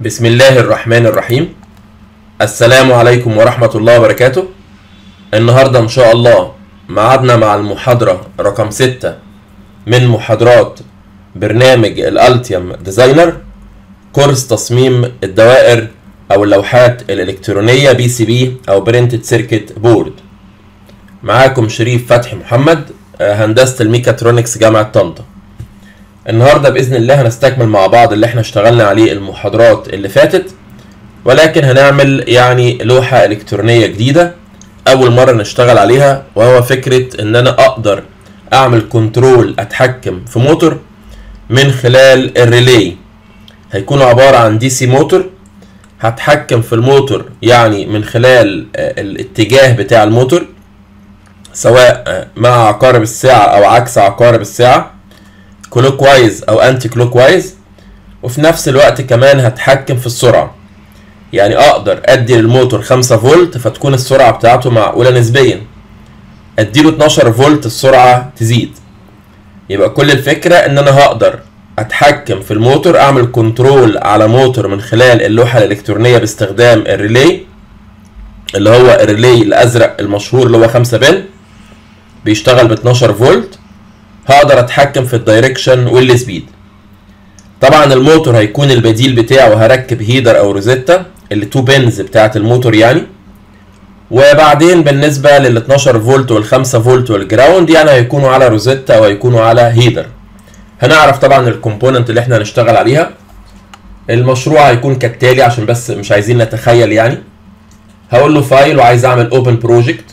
بسم الله الرحمن الرحيم السلام عليكم ورحمة الله وبركاته النهاردة إن شاء الله معادنا مع المحاضرة رقم ستة من محاضرات برنامج الالتيم ديزاينر كورس تصميم الدوائر أو اللوحات الإلكترونية بي سي بي أو برينتد سيركت بورد معاكم شريف فتحي محمد آه، هندسة الميكاترونكس جامعة طنطا النهارده باذن الله هنستكمل مع بعض اللي احنا اشتغلنا عليه المحاضرات اللي فاتت ولكن هنعمل يعني لوحه الكترونيه جديده اول مره نشتغل عليها وهو فكره ان انا اقدر اعمل كنترول اتحكم في موتور من خلال الريلي هيكون عباره عن دي سي موتور هتحكم في الموتور يعني من خلال آه، الاتجاه بتاع الموتور سواء آه، مع عقارب الساعه او عكس عقارب الساعه كلوك وايز او انتي كلوك وايز وفي نفس الوقت كمان هتحكم في السرعه يعني اقدر ادي للموتور 5 فولت فتكون السرعه بتاعته معقوله نسبيا اديله 12 فولت السرعه تزيد يبقى كل الفكره ان انا هقدر اتحكم في الموتور اعمل كنترول على موتور من خلال اللوحه الالكترونيه باستخدام الريلي اللي هو الريلي الازرق المشهور اللي هو 5 بن بيشتغل ب 12 فولت هقدر اتحكم في الدايركشن والسبيد طبعا الموتور هيكون البديل بتاعه هركب هيدر او روزيتا اللي 2 بنز بتاعه الموتور يعني وبعدين بالنسبه لل 12 فولت وال 5 فولت والجراوند يعني هيكونوا على روزيتا او هيكونوا على هيدر هنعرف طبعا الكومبوننت اللي احنا هنشتغل عليها المشروع هيكون كالتالي عشان بس مش عايزين نتخيل يعني هقول له فايل وعايز اعمل اوبن بروجكت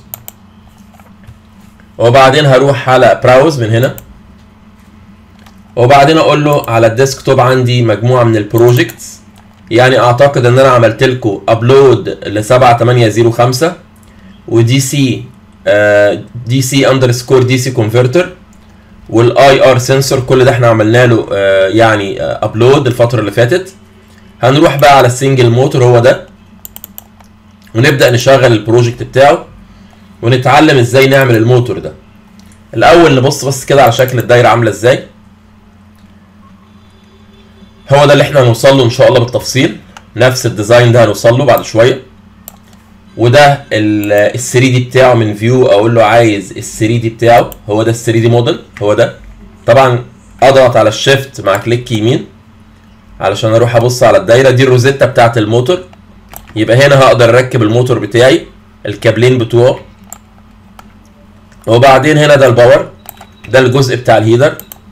وبعدين هروح على براوز من هنا وبعدين اقول له على الديسكتوب عندي مجموعه من البروجكتس يعني اعتقد ان انا عملت لكم ابلود ل 7805 ودي سي دي سي اندرسكور دي سي كونفرتر والاي ار سنسور كل ده احنا عملنا له آه، يعني ابلود الفتره اللي فاتت هنروح بقى على السنجل موتور هو ده ونبدا نشغل البروجكت بتاعه ونتعلم ازاي نعمل الموتور ده الاول نبص بس كده على شكل الدايره عامله ازاي هو ده اللي احنا هنوصل له ان شاء الله بالتفصيل نفس الديزاين ده هنوصل له بعد شويه وده ال 3 دي بتاعه من فيو اقول له عايز ال 3 دي بتاعه هو ده ال 3 دي موديل هو ده طبعا اضغط على الشيفت مع كليك يمين علشان اروح ابص على الدايره دي الروزيتا بتاعه الموتور يبقى هنا هقدر اركب الموتور بتاعي الكابلين بتوعه وبعدين هنا ده الباور ده الجزء بتاع الهيدر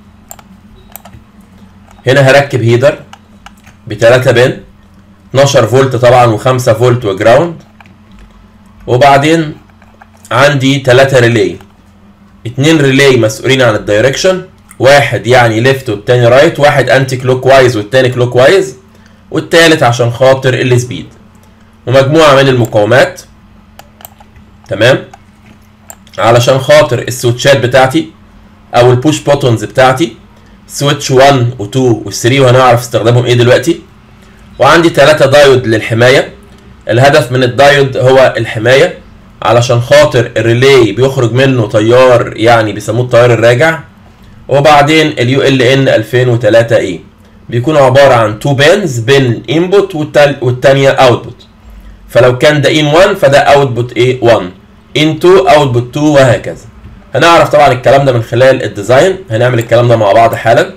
هنا هركب هيدر ب 3 بن 12 فولت طبعا و5 فولت وجراوند وبعدين عندي 3 ريلي اتنين ريلي مسؤولين عن الدايركشن واحد يعني ليفت والتاني رايت واحد انتي كلوك وايز والتاني كلوك وايز والتالت عشان خاطر السبيد ومجموعة من المقاومات تمام علشان خاطر السويتشات بتاعتي او البوش بوتونز بتاعتي سويتش 1 و2 و3 وهنعرف استخدامهم ايه دلوقتي وعندي ثلاثة دايود للحماية الهدف من الدايود هو الحماية علشان خاطر الريلي بيخرج منه تيار يعني بيسموه التيار الراجع وبعدين اليو ال ان 2003 اي بيكونوا عبارة عن 2 بينز بين انبوت والتانية اوتبوت فلو كان ده ان 1 فده اوتبوت ايه 1 ان 2 اوتبوت 2 وهكذا هنعرف طبعا الكلام ده من خلال الديزاين هنعمل الكلام ده مع بعض حالا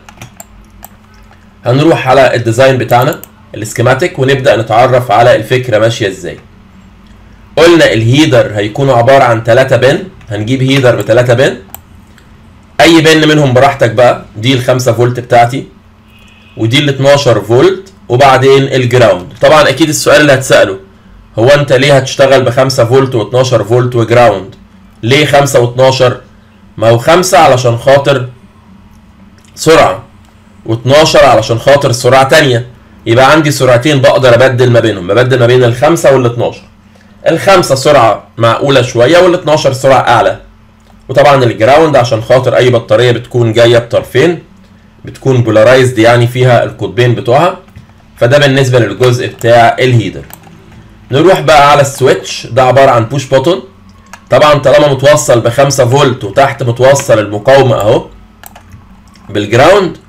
هنروح على الديزاين بتاعنا السكيماتيك ونبدا نتعرف على الفكره ماشيه ازاي قلنا الهيدر هيكون عباره عن 3 بن هنجيب هيدر ب 3 بن اي بن منهم براحتك بقى دي ال 5 فولت بتاعتي ودي ال 12 فولت وبعدين الجراوند طبعا اكيد السؤال اللي هتساله هو انت ليه هتشتغل ب 5 فولت و12 فولت وجراوند ليه 5 و12 ما هو 5 علشان خاطر سرعه و12 علشان خاطر سرعه تانية يبقى عندي سرعتين بقدر ابدل ما بينهم ببدل ما بين الخمسة وال 12 الخمسة سرعة معقولة شوية وال 12 سرعة أعلى وطبعا الجراوند عشان خاطر أي بطارية بتكون جاية بطرفين بتكون بولارايزد يعني فيها القطبين بتوعها فده بالنسبة للجزء بتاع الهيدر نروح بقى على السويتش ده عبارة عن بوش بوتون طبعا طالما متوصل ب 5 فولت وتحت متوصل المقاومة اهو بالجراوند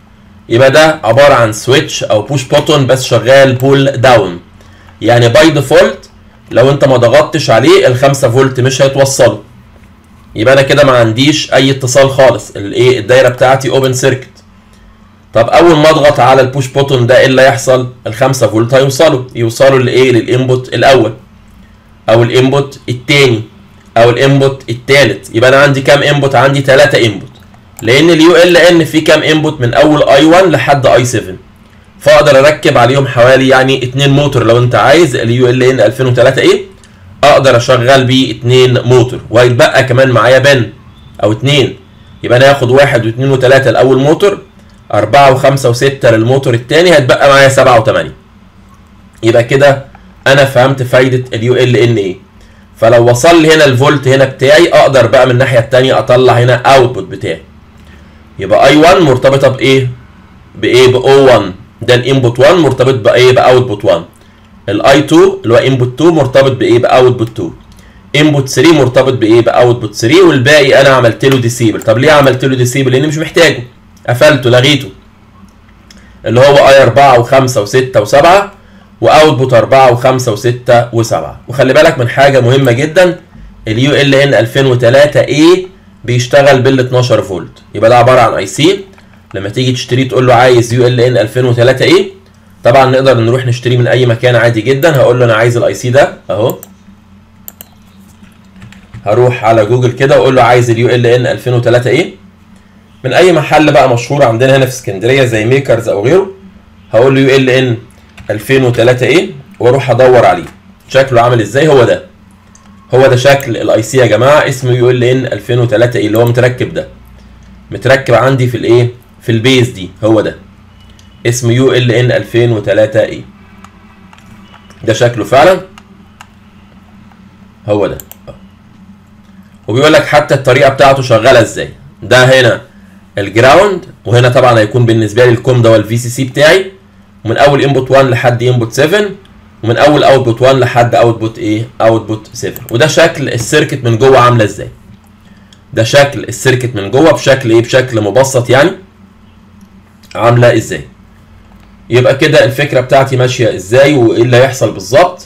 يبقى ده عباره عن سويتش او بوش بوتون بس شغال بول داون يعني باي ديفولت لو انت ما ضغطتش عليه ال 5 فولت مش هيتوصلوا يبقى انا كده ما عنديش اي اتصال خالص الايه الدايره بتاعتي اوبن سيركت طب اول ما اضغط على البوش بوتون ده ايه اللي هيحصل ال 5 فولت هيوصلوا يوصلوا لايه للانبوت الاول او الانبوت الثاني او الانبوت الثالث يبقى انا عندي كام انبوت عندي 3 انبوت لان اليو ال ان فيه كام انبوت من اول اي 1 لحد اي 7 فاقدر اركب عليهم حوالي يعني 2 موتور لو انت عايز اليو ال ان 2003 ايه اقدر اشغل بيه 2 موتور وهيتبقى كمان معايا بن او 2 يبقى انا هاخد واحد واثنين وثلاثة الاول موتور أربعة وخمسة وستة للموتور الثاني هيتبقى معايا سبعة وثمانية يبقى كده أنا فهمت فايدة اليو ال ان ايه فلو وصل لي هنا الفولت هنا بتاعي أقدر بقى من الناحية الثانية أطلع هنا اوتبوت بتاعي يبقى اي 1 مرتبطة بإيه؟ بإيه؟ ب O1 ده الانبوت 1 مرتبط بإيه؟ باوتبوت 1 الاي 2 اللي هو انبوت 2 مرتبط بايه باوتبوت 2 انبوت 3 مرتبط بايه باوتبوت 3 والباقي انا عملت له ديسيبل طب ليه عملت له ديسيبل لان مش محتاجه قفلته لغيته اللي هو اي 4 و5 و6 و7 واوتبوت 4 و5 و6 و7 وخلي بالك من حاجه مهمه جدا اليو ال ان 2003 اي بيشتغل بال 12 فولت يبقى ده عباره عن اي سي لما تيجي تشتريه تقول له عايز يو ال ان 2003 اي طبعا نقدر نروح نشتريه من اي مكان عادي جدا هقول له انا عايز الاي سي ده اهو هروح على جوجل كده واقول له عايز اليو ال ان 2003 ايه من اي محل بقى مشهور عندنا هنا في اسكندريه زي ميكرز او غيره هقول له يو ال ان 2003 ايه واروح ادور عليه شكله عامل ازاي هو ده هو ده شكل الاي سي يا جماعه اسمه يو ال ان 2003 ايه اللي هو متركب ده متركب عندي في الايه في البيز دي هو ده اسمه يو ال ان 2003 اي ده شكله فعلا هو ده وبيقول لك حتى الطريقه بتاعته شغاله ازاي ده هنا الجراوند وهنا طبعا هيكون بالنسبه لي الكوم ده والفي سي سي بتاعي ومن اول انبوت 1 لحد انبوت 7 ومن اول اوتبوت 1 لحد اوتبوت ايه اوتبوت 7 وده شكل السيركت من جوه عامله ازاي ده شكل السيركت من جوه بشكل ايه بشكل مبسط يعني عامله ازاي يبقى كده الفكره بتاعتي ماشيه ازاي وايه اللي هيحصل بالظبط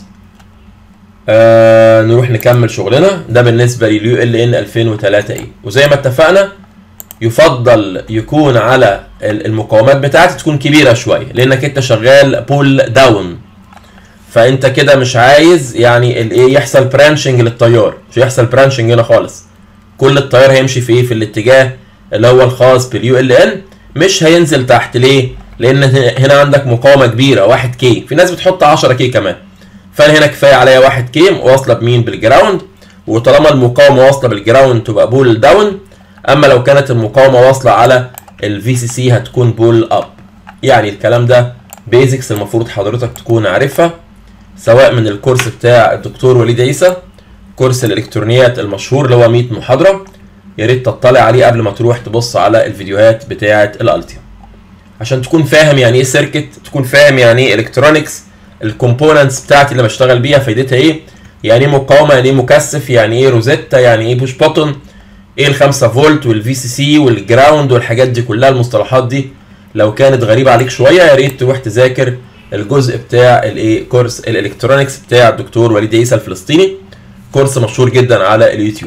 آه نروح نكمل شغلنا ده بالنسبه لليو ال ان 2003 ايه وزي ما اتفقنا يفضل يكون على المقاومات بتاعتي تكون كبيره شويه لانك انت شغال بول داون فانت كده مش عايز يعني الايه يحصل برانشنج للتيار مش هيحصل برانشنج هنا خالص كل التيار هيمشي في ايه في الاتجاه اللي هو الخاص باليو ال ان مش هينزل تحت ليه لان هنا عندك مقاومه كبيره 1 كي في ناس بتحط 10 كي كمان فانا هنا كفايه عليا 1 كي واصله بمين بالجراوند وطالما المقاومه واصله بالجراوند تبقى بول داون اما لو كانت المقاومه واصله على الفي سي سي هتكون بول اب يعني الكلام ده بيزكس المفروض حضرتك تكون عارفها سواء من الكورس بتاع الدكتور وليد عيسى كورس الالكترونيات المشهور اللي هو 100 محاضره يا ريت تطلع عليه قبل ما تروح تبص على الفيديوهات بتاعه الالتيم عشان تكون فاهم يعني ايه سيركت تكون فاهم يعني ايه الكترونكس الكومبوننتس بتاعتي اللي بشتغل بيها فايدتها ايه يعني ايه مقاومه يعني ايه مكثف يعني ايه روزيتا يعني ايه بوش بوتون ايه ال 5 فولت والفي سي سي والجراوند والحاجات دي كلها المصطلحات دي لو كانت غريبه عليك شويه يا ريت تروح تذاكر الجزء بتاع الايه كورس الالكترونكس بتاع الدكتور وليد عيسى الفلسطيني كورس مشهور جدا على اليوتيوب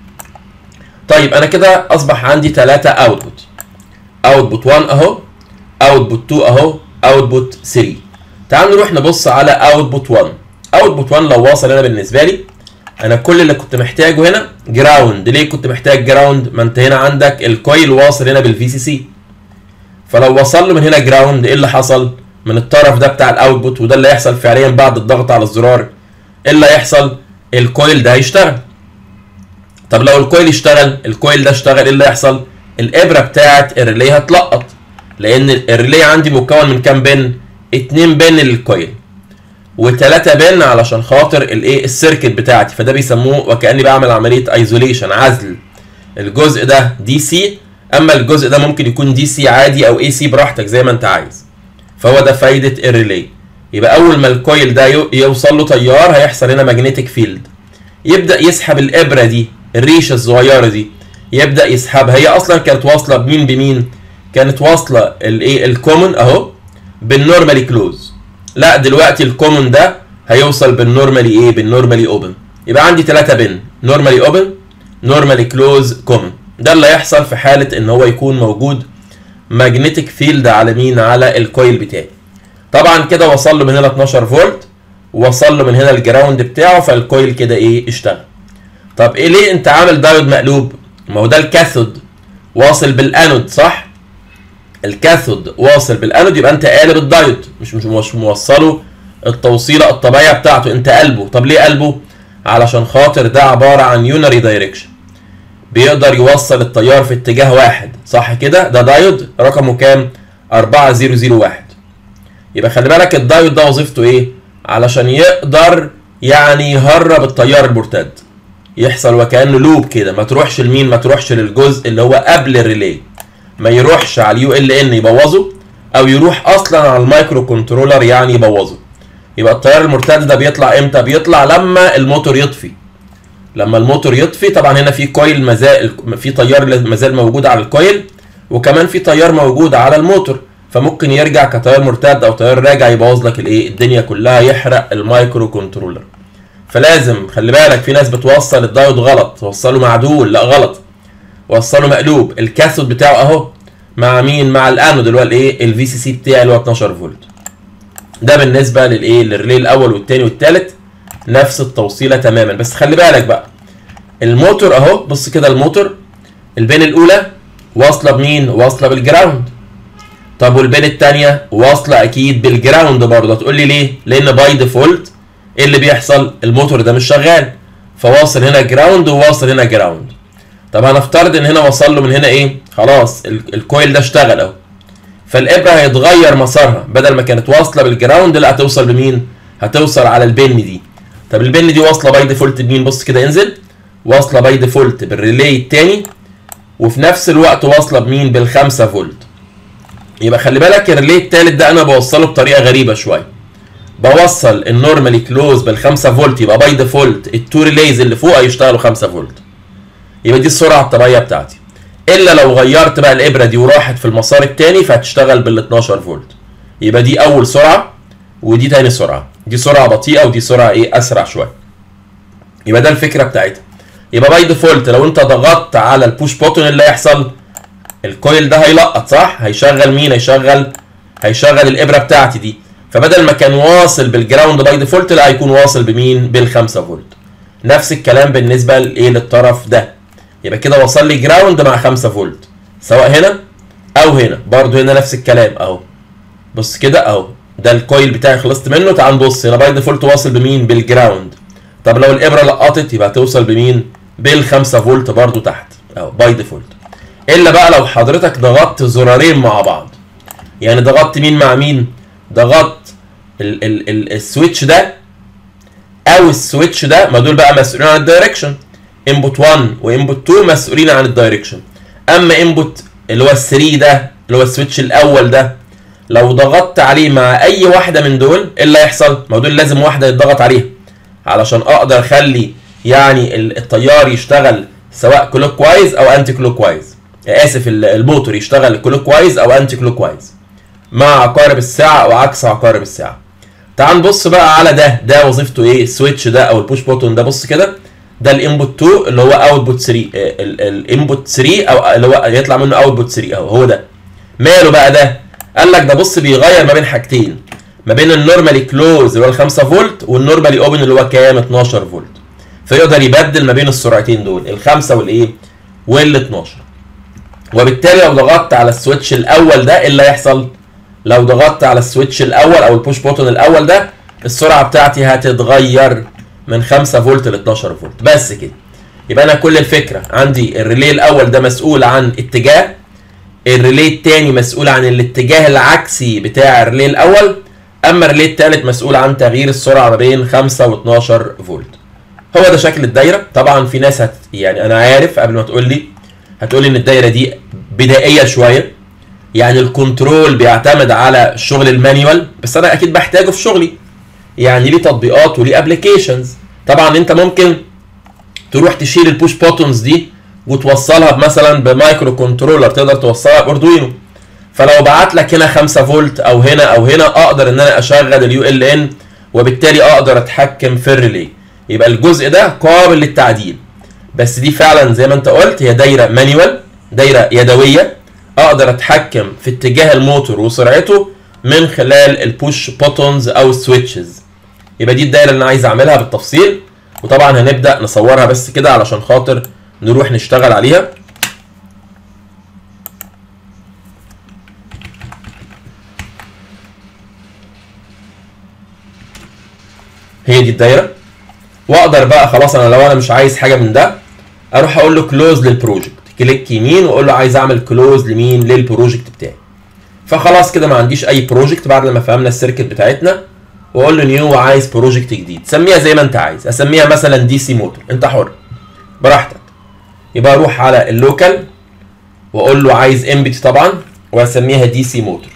طيب انا كده اصبح عندي ثلاثة اوتبوت اوتبوت 1 اهو اوتبوت 2 اهو اوتبوت 3 تعال نروح نبص على اوتبوت 1 اوتبوت 1 لو واصل هنا بالنسبه لي انا كل اللي كنت محتاجه هنا جراوند ليه كنت محتاج جراوند ما انت هنا عندك الكويل واصل هنا بالفي سي سي فلو وصل له من هنا جراوند ايه اللي حصل من الطرف ده بتاع الاوتبوت وده اللي هيحصل فعليا بعد الضغط على الزرار ايه اللي هيحصل الكويل ده هيشتغل طب لو الكويل اشتغل الكويل ده اشتغل ايه اللي هيحصل الابره بتاعت الريلي هتلقط لان الريلي عندي مكون من كام بن 2 بن للكويل و3 بن علشان خاطر الايه السيركت بتاعتي فده بيسموه وكاني بعمل عمليه ايزوليشن عزل الجزء ده دي سي اما الجزء ده ممكن يكون دي سي عادي او اي سي براحتك زي ما انت عايز فهو ده فايده الريلي يبقى اول ما الكويل ده يوصل له تيار هيحصل هنا ماجنتيك فيلد يبدا يسحب الابره دي الريشه الصغيره دي يبدا يسحبها هي اصلا كانت واصله بمين بمين كانت واصله الايه الكومن اهو بالنورمالي كلوز لا دلوقتي الكومن ده هيوصل بالنورمالي ايه بالنورمالي اوبن يبقى عندي ثلاثه بن نورمالي اوبن نورمالي كلوز كومن ده اللي هيحصل في حاله ان هو يكون موجود ماجنتيك فيلد على مين على الكويل بتاعي طبعا كده وصل له من هنا 12 فولت وصل له من هنا الجراوند بتاعه فالكويل كده ايه اشتغل طب ايه ليه انت عامل دايود مقلوب ما هو ده الكاثود واصل بالانود صح الكاثود واصل بالانود يبقى انت قالب الدايود مش مش, مش موصله التوصيله الطبيعيه بتاعته انت قلبه طب ليه قلبه علشان خاطر ده عباره عن يونري دايركشن بيقدر يوصل التيار في اتجاه واحد صح كده ده دايود رقمه كام 4001 يبقى خلي بالك الدايود ده وظيفته ايه علشان يقدر يعني يهرب التيار المرتد يحصل وكانه لوب كده ما تروحش لمين ما تروحش للجزء اللي هو قبل الريلي ما يروحش على اليو ال ان يبوظه او يروح اصلا على المايكرو كنترولر يعني يبوظه يبقى التيار المرتد ده بيطلع امتى بيطلع لما الموتور يطفي لما الموتور يطفي طبعا هنا في كويل مازال في تيار مازال موجود على الكويل وكمان في تيار موجود على الموتور فممكن يرجع كتيار مرتد او تيار راجع يبوظ لك الايه الدنيا كلها يحرق المايكرو كنترولر فلازم خلي بالك في ناس بتوصل الدايود غلط توصله معدول لا غلط وصله مقلوب الكاثود بتاعه اهو مع مين مع الانود اللي هو الايه الفي سي سي بتاعي اللي هو 12 فولت ده بالنسبه للايه للريلي الاول والثاني والثالث نفس التوصيله تماما بس خلي بالك بقى الموتور اهو بص كده الموتور البين الاولى واصله بمين واصله بالجراوند طب والبين الثانيه واصله اكيد بالجراوند برضه هتقول لي ليه لان باي ديفولت ايه اللي بيحصل الموتور ده مش شغال فواصل هنا جراوند وواصل هنا جراوند طب هنفترض ان هنا وصل له من هنا ايه خلاص الكويل ده اشتغل اهو فالابره هيتغير مسارها بدل ما كانت واصله بالجراوند لا هتوصل بمين هتوصل على البن دي طب البن دي واصله باي ديفولت بمين بص كده انزل واصله باي ديفولت بالريلي التاني وفي نفس الوقت واصله بمين بالخمسة فولت يبقى خلي بالك الريلي التالت ده انا بوصله بطريقه غريبه شويه بوصل النورمالي كلوز بالخمسة فولت يبقى باي ديفولت التو ريليز اللي فوق هيشتغلوا 5 فولت يبقى دي السرعه الطبيعيه بتاعتي الا لو غيرت بقى الابره دي وراحت في المسار الثاني فهتشتغل بال 12 فولت يبقى دي اول سرعه ودي تاني سرعه دي سرعه بطيئه ودي سرعه ايه اسرع شويه يبقى ده الفكره بتاعتها يبقى باي ديفولت لو انت ضغطت على البوش بوتون اللي هيحصل الكويل ده هيلقط صح هيشغل مين هيشغل هيشغل الابره بتاعتي دي فبدل ما كان واصل بالجراوند باي ديفولت لا هيكون واصل بمين بال5 فولت نفس الكلام بالنسبه لايه للطرف ده يبقى كده وصل لي جراوند مع 5 فولت سواء هنا او هنا برضو هنا نفس الكلام اهو بص كده اهو ده الكويل بتاعي خلصت منه تعال نبص هنا باي ديفولت واصل بمين بالجراوند طب لو الابره لقطت يبقى توصل بمين بال 5 فولت برضو تحت اهو باي ديفولت الا بقى لو حضرتك ضغطت زرارين مع بعض يعني ضغطت مين مع مين ضغطت ال ال ال السويتش ده او السويتش ده ما دول بقى مسؤولين عن الدايركشن انبوت 1 وانبوت 2 مسؤولين عن الدايركشن اما انبوت اللي هو ال 3 ده اللي هو السويتش الاول ده لو ضغطت عليه مع اي واحده من دول ايه اللي هيحصل ما دول لازم واحده يتضغط عليها علشان اقدر اخلي يعني التيار يشتغل سواء كلوك وايز او انتي كلوك وايز اسف الموتور يشتغل كلوك وايز او انتي كلوك وايز مع عقارب الساعه او عكس عقارب الساعه تعال نبص بقى على ده ده وظيفته ايه السويتش ده او البوش بوتون ده بص كده ده الانبوت 2 اللي هو اوتبوت 3 الانبوت 3 او اللي هو يطلع منه اوتبوت 3 اهو هو ده ماله بقى ده قال لك ده بص بيغير ما بين حاجتين ما بين النورمالي كلوز اللي هو ال 5 فولت والنورمالي اوبن اللي هو كام 12 فولت فيقدر يبدل ما بين السرعتين دول الخمسه والايه وال 12 وبالتالي لو ضغطت على السويتش الاول ده ايه اللي هيحصل لو ضغطت على السويتش الاول او البوش بوتون الاول ده السرعه بتاعتي هتتغير من 5 فولت ل 12 فولت بس كده يبقى انا كل الفكره عندي الريلي الاول ده مسؤول عن اتجاه الريلي الثاني مسؤول عن الاتجاه العكسي بتاع الريلي الاول اما الريلي الثالث مسؤول عن تغيير السرعه ما بين 5 و12 فولت هو ده شكل الدايره طبعا في ناس هت يعني انا عارف قبل ما تقول لي هتقول لي ان الدايره دي بدائيه شويه يعني الكنترول بيعتمد على الشغل المانيوال بس انا اكيد بحتاجه في شغلي يعني ليه تطبيقات وليه ابلكيشنز طبعا انت ممكن تروح تشيل البوش بوتونز دي وتوصلها مثلا بمايكرو كنترولر تقدر توصلها باردوينو فلو بعت لك هنا 5 فولت او هنا او هنا اقدر ان انا اشغل اليو ال ان وبالتالي اقدر اتحكم في الريلي يبقى الجزء ده قابل للتعديل بس دي فعلا زي ما انت قلت هي دايره مانيوال دايره يدويه اقدر اتحكم في اتجاه الموتور وسرعته من خلال البوش بوتونز او السويتشز يبقى دي الدايره اللي انا عايز اعملها بالتفصيل وطبعا هنبدا نصورها بس كده علشان خاطر نروح نشتغل عليها هي دي الدايره واقدر بقى خلاص انا لو انا مش عايز حاجه من ده اروح اقول له كلوز للبروجكت كليك يمين واقول له عايز اعمل كلوز لمين للبروجكت بتاعي فخلاص كده ما عنديش اي بروجكت بعد لما فهمنا السيركت بتاعتنا واقول له نيو وعايز بروجكت جديد سميها زي ما انت عايز اسميها مثلا دي سي موتور انت حر براحتك يبقى اروح على اللوكال واقول له عايز امبتي طبعا واسميها دي سي موتور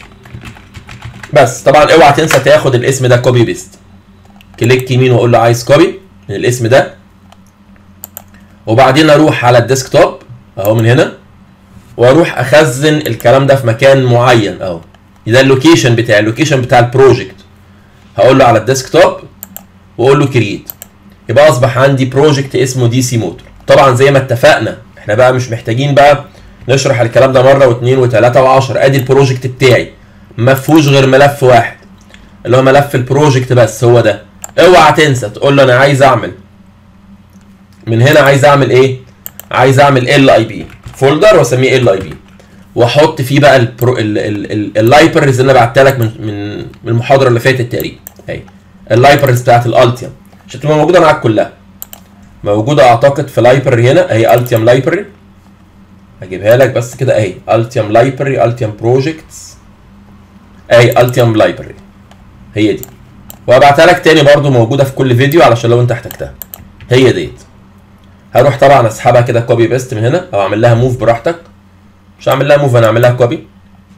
بس طبعا اوعى تنسى تاخد الاسم ده كوبي بيست كليك يمين واقول له عايز كوبي من الاسم ده وبعدين اروح على الديسكتوب اهو من هنا واروح اخزن الكلام ده في مكان معين اهو ده اللوكيشن بتاعي اللوكيشن بتاع البروجكت هقول له على الديسكتوب واقول له كرييت يبقى اصبح عندي بروجكت اسمه دي سي موتور طبعا زي ما اتفقنا احنا بقى مش محتاجين بقى نشرح الكلام ده مره واثنين وثلاثه وعشرة ادي البروجكت بتاعي ما فيهوش غير ملف واحد اللي هو ملف البروجكت بس هو ده اوعى تنسى تقول له انا عايز اعمل من هنا عايز اعمل ايه عايز اعمل ال اي بي فولدر واسميه ال اي بي واحط فيه بقى البرو اللايبرز اللي انا بعتها لك من من من المحاضره اللي فاتت تقريبا اهي اللايبرز بتاعت الالتيوم عشان تبقى موجوده معاك كلها موجوده اعتقد في لايبرري هنا اهي التيوم لايبرري هجيبها لك بس كده اهي التيوم لايبرري التيوم بروجكتس اهي التيوم لايبرري هي دي وهبعتها لك تاني برضو موجوده في كل فيديو علشان لو انت احتجتها هي ديت هروح طبعا اسحبها كده كوبي بيست من هنا او اعمل لها موف براحتك مش هعمل لها موف انا اعمل لها كوبي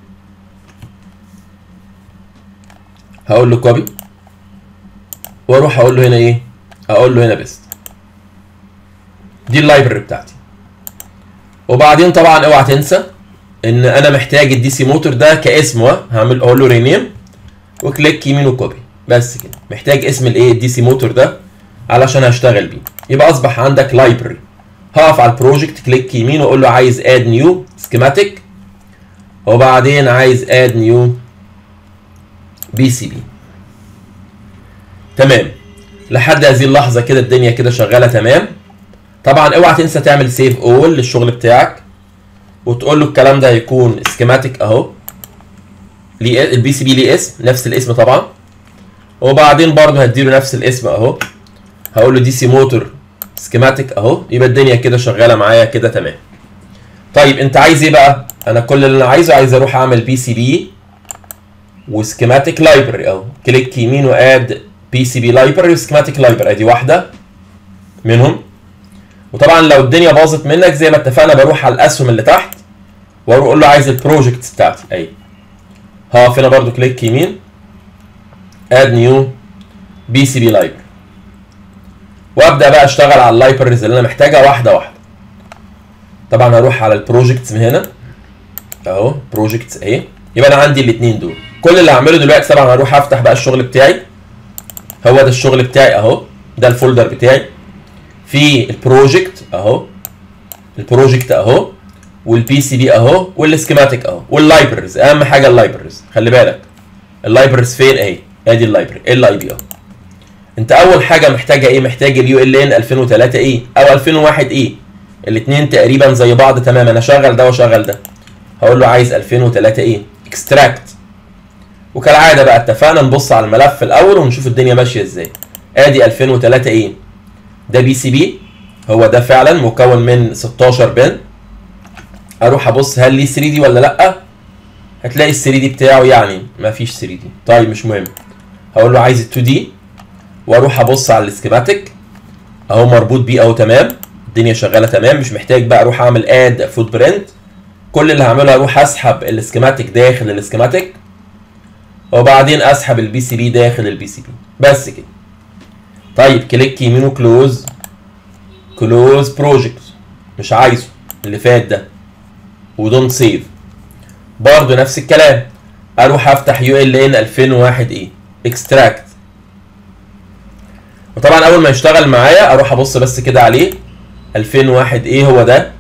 هقول له كوبي واروح اقول له هنا ايه اقول له هنا بيست دي اللايبرري بتاعتي وبعدين طبعا اوعى تنسى ان انا محتاج الدي سي موتور ده كاسم هعمل اقول له رينيم وكليك يمين وكوبي بس كده محتاج اسم الايه الدي سي موتور ده علشان هشتغل بيه يبقى اصبح عندك لايبرري هقف على البروجكت كليك يمين واقول له عايز اد نيو سكيماتيك وبعدين عايز اد نيو بي سي بي تمام لحد هذه اللحظه كده الدنيا كده شغاله تمام طبعا اوعى تنسى تعمل سيف اول للشغل بتاعك وتقول له الكلام ده هيكون سكيماتيك اهو ليه البي سي بي ليه اسم نفس الاسم طبعا وبعدين برضه هديله نفس الاسم اهو هقول له دي سي موتور سكيماتيك اهو يبقى الدنيا كده شغاله معايا كده تمام طيب انت عايز ايه بقى انا كل اللي انا عايزه عايز اروح اعمل بي سي بي وسكيماتيك لايبرري اهو كليك يمين واد بي سي بي لايبرري وسكيماتيك لايبرري ادي واحده منهم وطبعا لو الدنيا باظت منك زي ما اتفقنا بروح على الاسهم اللي تحت واروح اقول له عايز البروجكتس بتاعتي اهي هقف هنا برضو كليك يمين اد نيو بي سي بي لايبرري وابدا بقى اشتغل على اللايبرز اللي انا محتاجها واحده واحده طبعا هروح على البروجكتس من هنا اهو بروجكتس اهي يبقى انا عندي الاثنين دول كل اللي هعمله دلوقتي طبعا هروح افتح بقى الشغل بتاعي هو ده الشغل بتاعي اهو ده الفولدر بتاعي في البروجكت اهو البروجكت اهو والبي سي بي اهو والسكيماتيك اهو واللايبرز اهم حاجه اللايبرز خلي بالك اللايبرز فين اهي ادي اللايبرري ال اي بي اهو انت اول حاجه محتاجه ايه محتاج اليو ال ان 2003 اي او 2001 اي الاثنين تقريبا زي بعض تماما انا شغل ده وشغل ده هقول له عايز 2003 اي اكستراكت وكالعاده بقى اتفقنا نبص على الملف الاول ونشوف الدنيا ماشيه ازاي ادي 2003 اي ده بي سي بي هو ده فعلا مكون من 16 بن اروح ابص هل ليه 3 دي ولا لا هتلاقي ال 3 دي بتاعه يعني ما فيش 3 دي طيب مش مهم هقول له عايز ال 2 دي واروح ابص على السكيماتيك اهو مربوط بيه اهو تمام الدنيا شغاله تمام مش محتاج بقى اروح اعمل اد فوت برنت كل اللي هعمله اروح اسحب السكيماتيك داخل السكيماتيك وبعدين اسحب البي سي بي داخل البي سي بي بس كده طيب كليك يمين وكلوز كلوز بروجكت مش عايزه اللي فات ده ودونت سيف برضه نفس الكلام اروح افتح يو ال ان 2001 ايه اكستراكت وطبعا اول ما يشتغل معايا اروح ابص بس كده عليه 2001 ايه هو ده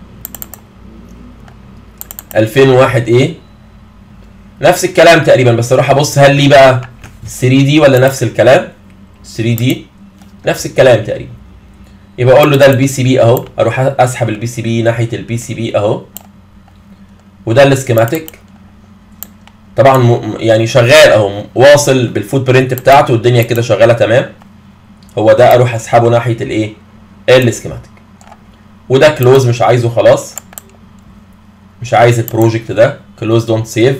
2001 ايه نفس الكلام تقريبا بس اروح ابص هل ليه بقى 3 دي ولا نفس الكلام 3 دي نفس الكلام تقريبا يبقى اقول له ده البي سي بي اهو اروح اسحب البي سي بي ناحيه البي سي بي اهو وده السكيماتيك طبعا م... يعني شغال اهو واصل بالفوت برنت بتاعته والدنيا كده شغاله تمام هو ده اروح اسحبه ناحيه الايه السكيماتيك وده كلوز مش عايزه خلاص مش عايز البروجكت ده كلوز دونت سيف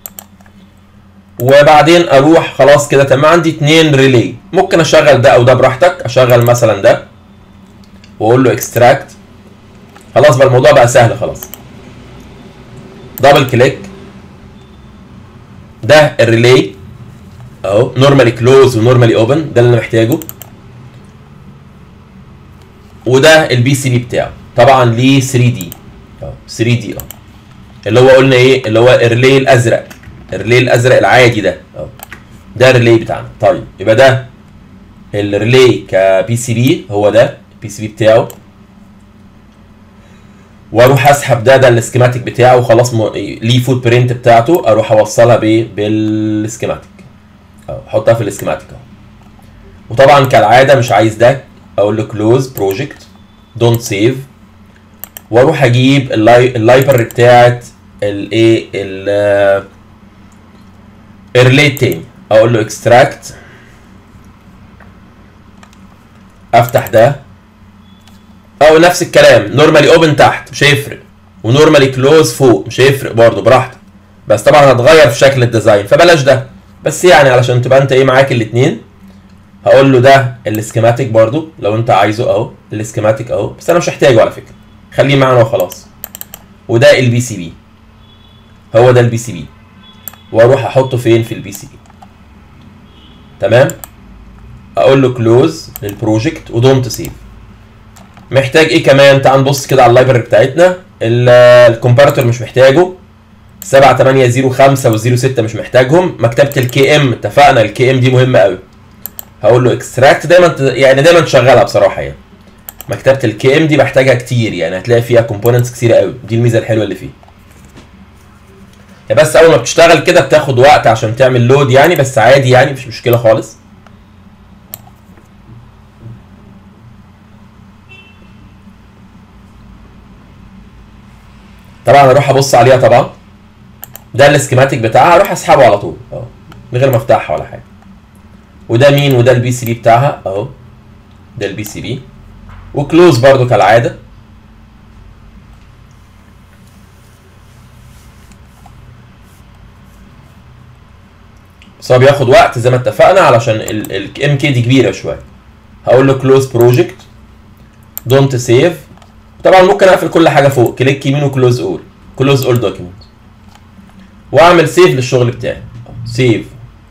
وبعدين اروح خلاص كده تمام عندي اتنين ريلي ممكن اشغل ده او ده براحتك اشغل مثلا ده واقول له اكستراكت خلاص بقى الموضوع بقى سهل خلاص دبل كليك ده الريلي اهو نورمالي كلوز ونورمالي اوبن ده اللي انا محتاجه وده البي سي بي بتاعه طبعا ليه 3 دي اهو 3 دي اهو اللي هو قلنا ايه اللي هو الريلي الازرق الريلي الازرق العادي ده اهو ده الريلي بتاعنا طيب يبقى ده الريلي كبي سي بي هو ده البي سي بي بتاعه واروح اسحب ده ده السكيماتيك بتاعه وخلاص م... ليه فوت برنت بتاعته اروح اوصلها بايه بالسكيماتيك اهو احطها في السكيماتيك اهو وطبعا كالعاده مش عايز ده اقول له كلوز بروجكت دونت سيف واروح اجيب اللاي... اللايبرري بتاعت الايه ال الريلي تاني اقول له اكستراكت افتح ده او نفس الكلام نورمالي اوبن تحت مش هيفرق ونورمالي كلوز فوق مش هيفرق برضه براحتك بس طبعا هتغير في شكل الديزاين فبلاش ده بس يعني علشان تبقى انت ايه معاك الاثنين هقول له ده السكيماتيك برضه لو انت عايزه اهو السكيماتيك اهو بس انا مش هحتاجه على فكره خليه معانا وخلاص وده البي سي بي هو ده البي سي بي واروح احطه فين في البي سي بي تمام اقول له كلوز للبروجكت ودونت سيف محتاج ايه كمان تعال نبص كده على اللايبرري بتاعتنا الكومبارتور مش محتاجه 7 8 0 5 و 0 6 مش محتاجهم مكتبه الكي ام اتفقنا الكي ام دي مهمه قوي هقول له اكستراكت دايما يعني دايما تشغلها بصراحه يعني مكتبه الكي ام دي بحتاجها كتير يعني هتلاقي فيها كومبوننتس كتيره قوي دي الميزه الحلوه اللي فيه يا بس اول ما بتشتغل كده بتاخد وقت عشان تعمل لود يعني بس عادي يعني مش مشكله خالص طبعا اروح ابص عليها طبعا ده السكيماتيك بتاعها اروح اسحبه على طول اهو من غير ما افتحها ولا حاجه وده مين وده البي سي بي بتاعها اهو ده البي سي بي وكلوز برضو كالعاده بس هو بياخد وقت زي ما اتفقنا علشان الام كي دي كبيره شويه هقول له كلوز بروجكت دونت سيف طبعا ممكن اقفل كل حاجه فوق كليك يمين وكلوز اول كلوز اول دوكيمنت واعمل سيف للشغل بتاعي سيف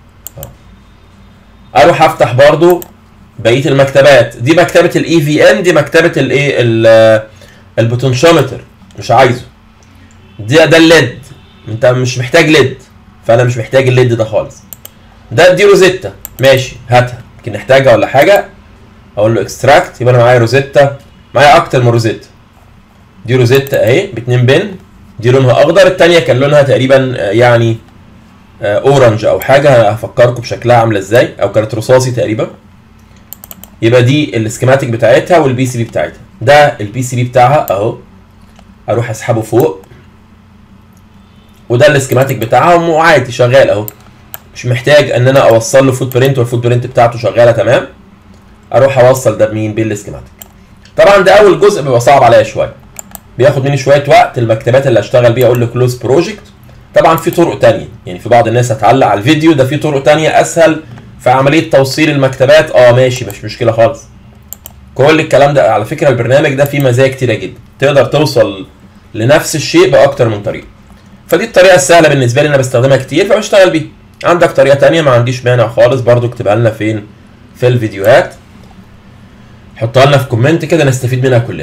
اروح افتح برضو بقيه المكتبات دي مكتبه الاي في ان دي مكتبه الايه البوتنشومتر مش عايزه ده ده الليد انت مش محتاج ليد فانا مش محتاج الليد ده خالص ده دي روزيتا ماشي هاتها يمكن نحتاجها ولا حاجه اقول له اكستراكت يبقى انا معايا روزيتا معايا اكتر من روزيتا دي روزيتا اهي باتنين بن دي لونها اخضر التانية كان لونها تقريبا يعني اورنج او حاجه هفكركم بشكلها عامله ازاي او كانت رصاصي تقريبا يبقى دي السكيماتيك بتاعتها والبي سي بي بتاعتها ده البي سي بي بتاعها اهو اروح اسحبه فوق وده السكيماتيك بتاعها وعادي شغال اهو مش محتاج ان انا اوصل له فوت برنت والفوت برنت بتاعته شغاله تمام اروح اوصل ده بمين بالسكيماتيك طبعا ده اول جزء بيبقى صعب عليا شويه بياخد مني شويه وقت المكتبات اللي هشتغل بيها اقول له كلوز بروجكت طبعا في طرق تانية يعني في بعض الناس هتعلق على الفيديو ده في طرق تانية اسهل في عمليه توصيل المكتبات اه ماشي مش مشكله خالص كل الكلام ده على فكره البرنامج ده فيه مزايا كتيره جدا تقدر توصل لنفس الشيء باكتر من طريقه فدي الطريقه السهله بالنسبه لي انا بستخدمها كتير فبشتغل بيها عندك طريقه تانية ما عنديش مانع خالص برضو اكتبها لنا فين في الفيديوهات حطها لنا في كومنت كده نستفيد منها كلنا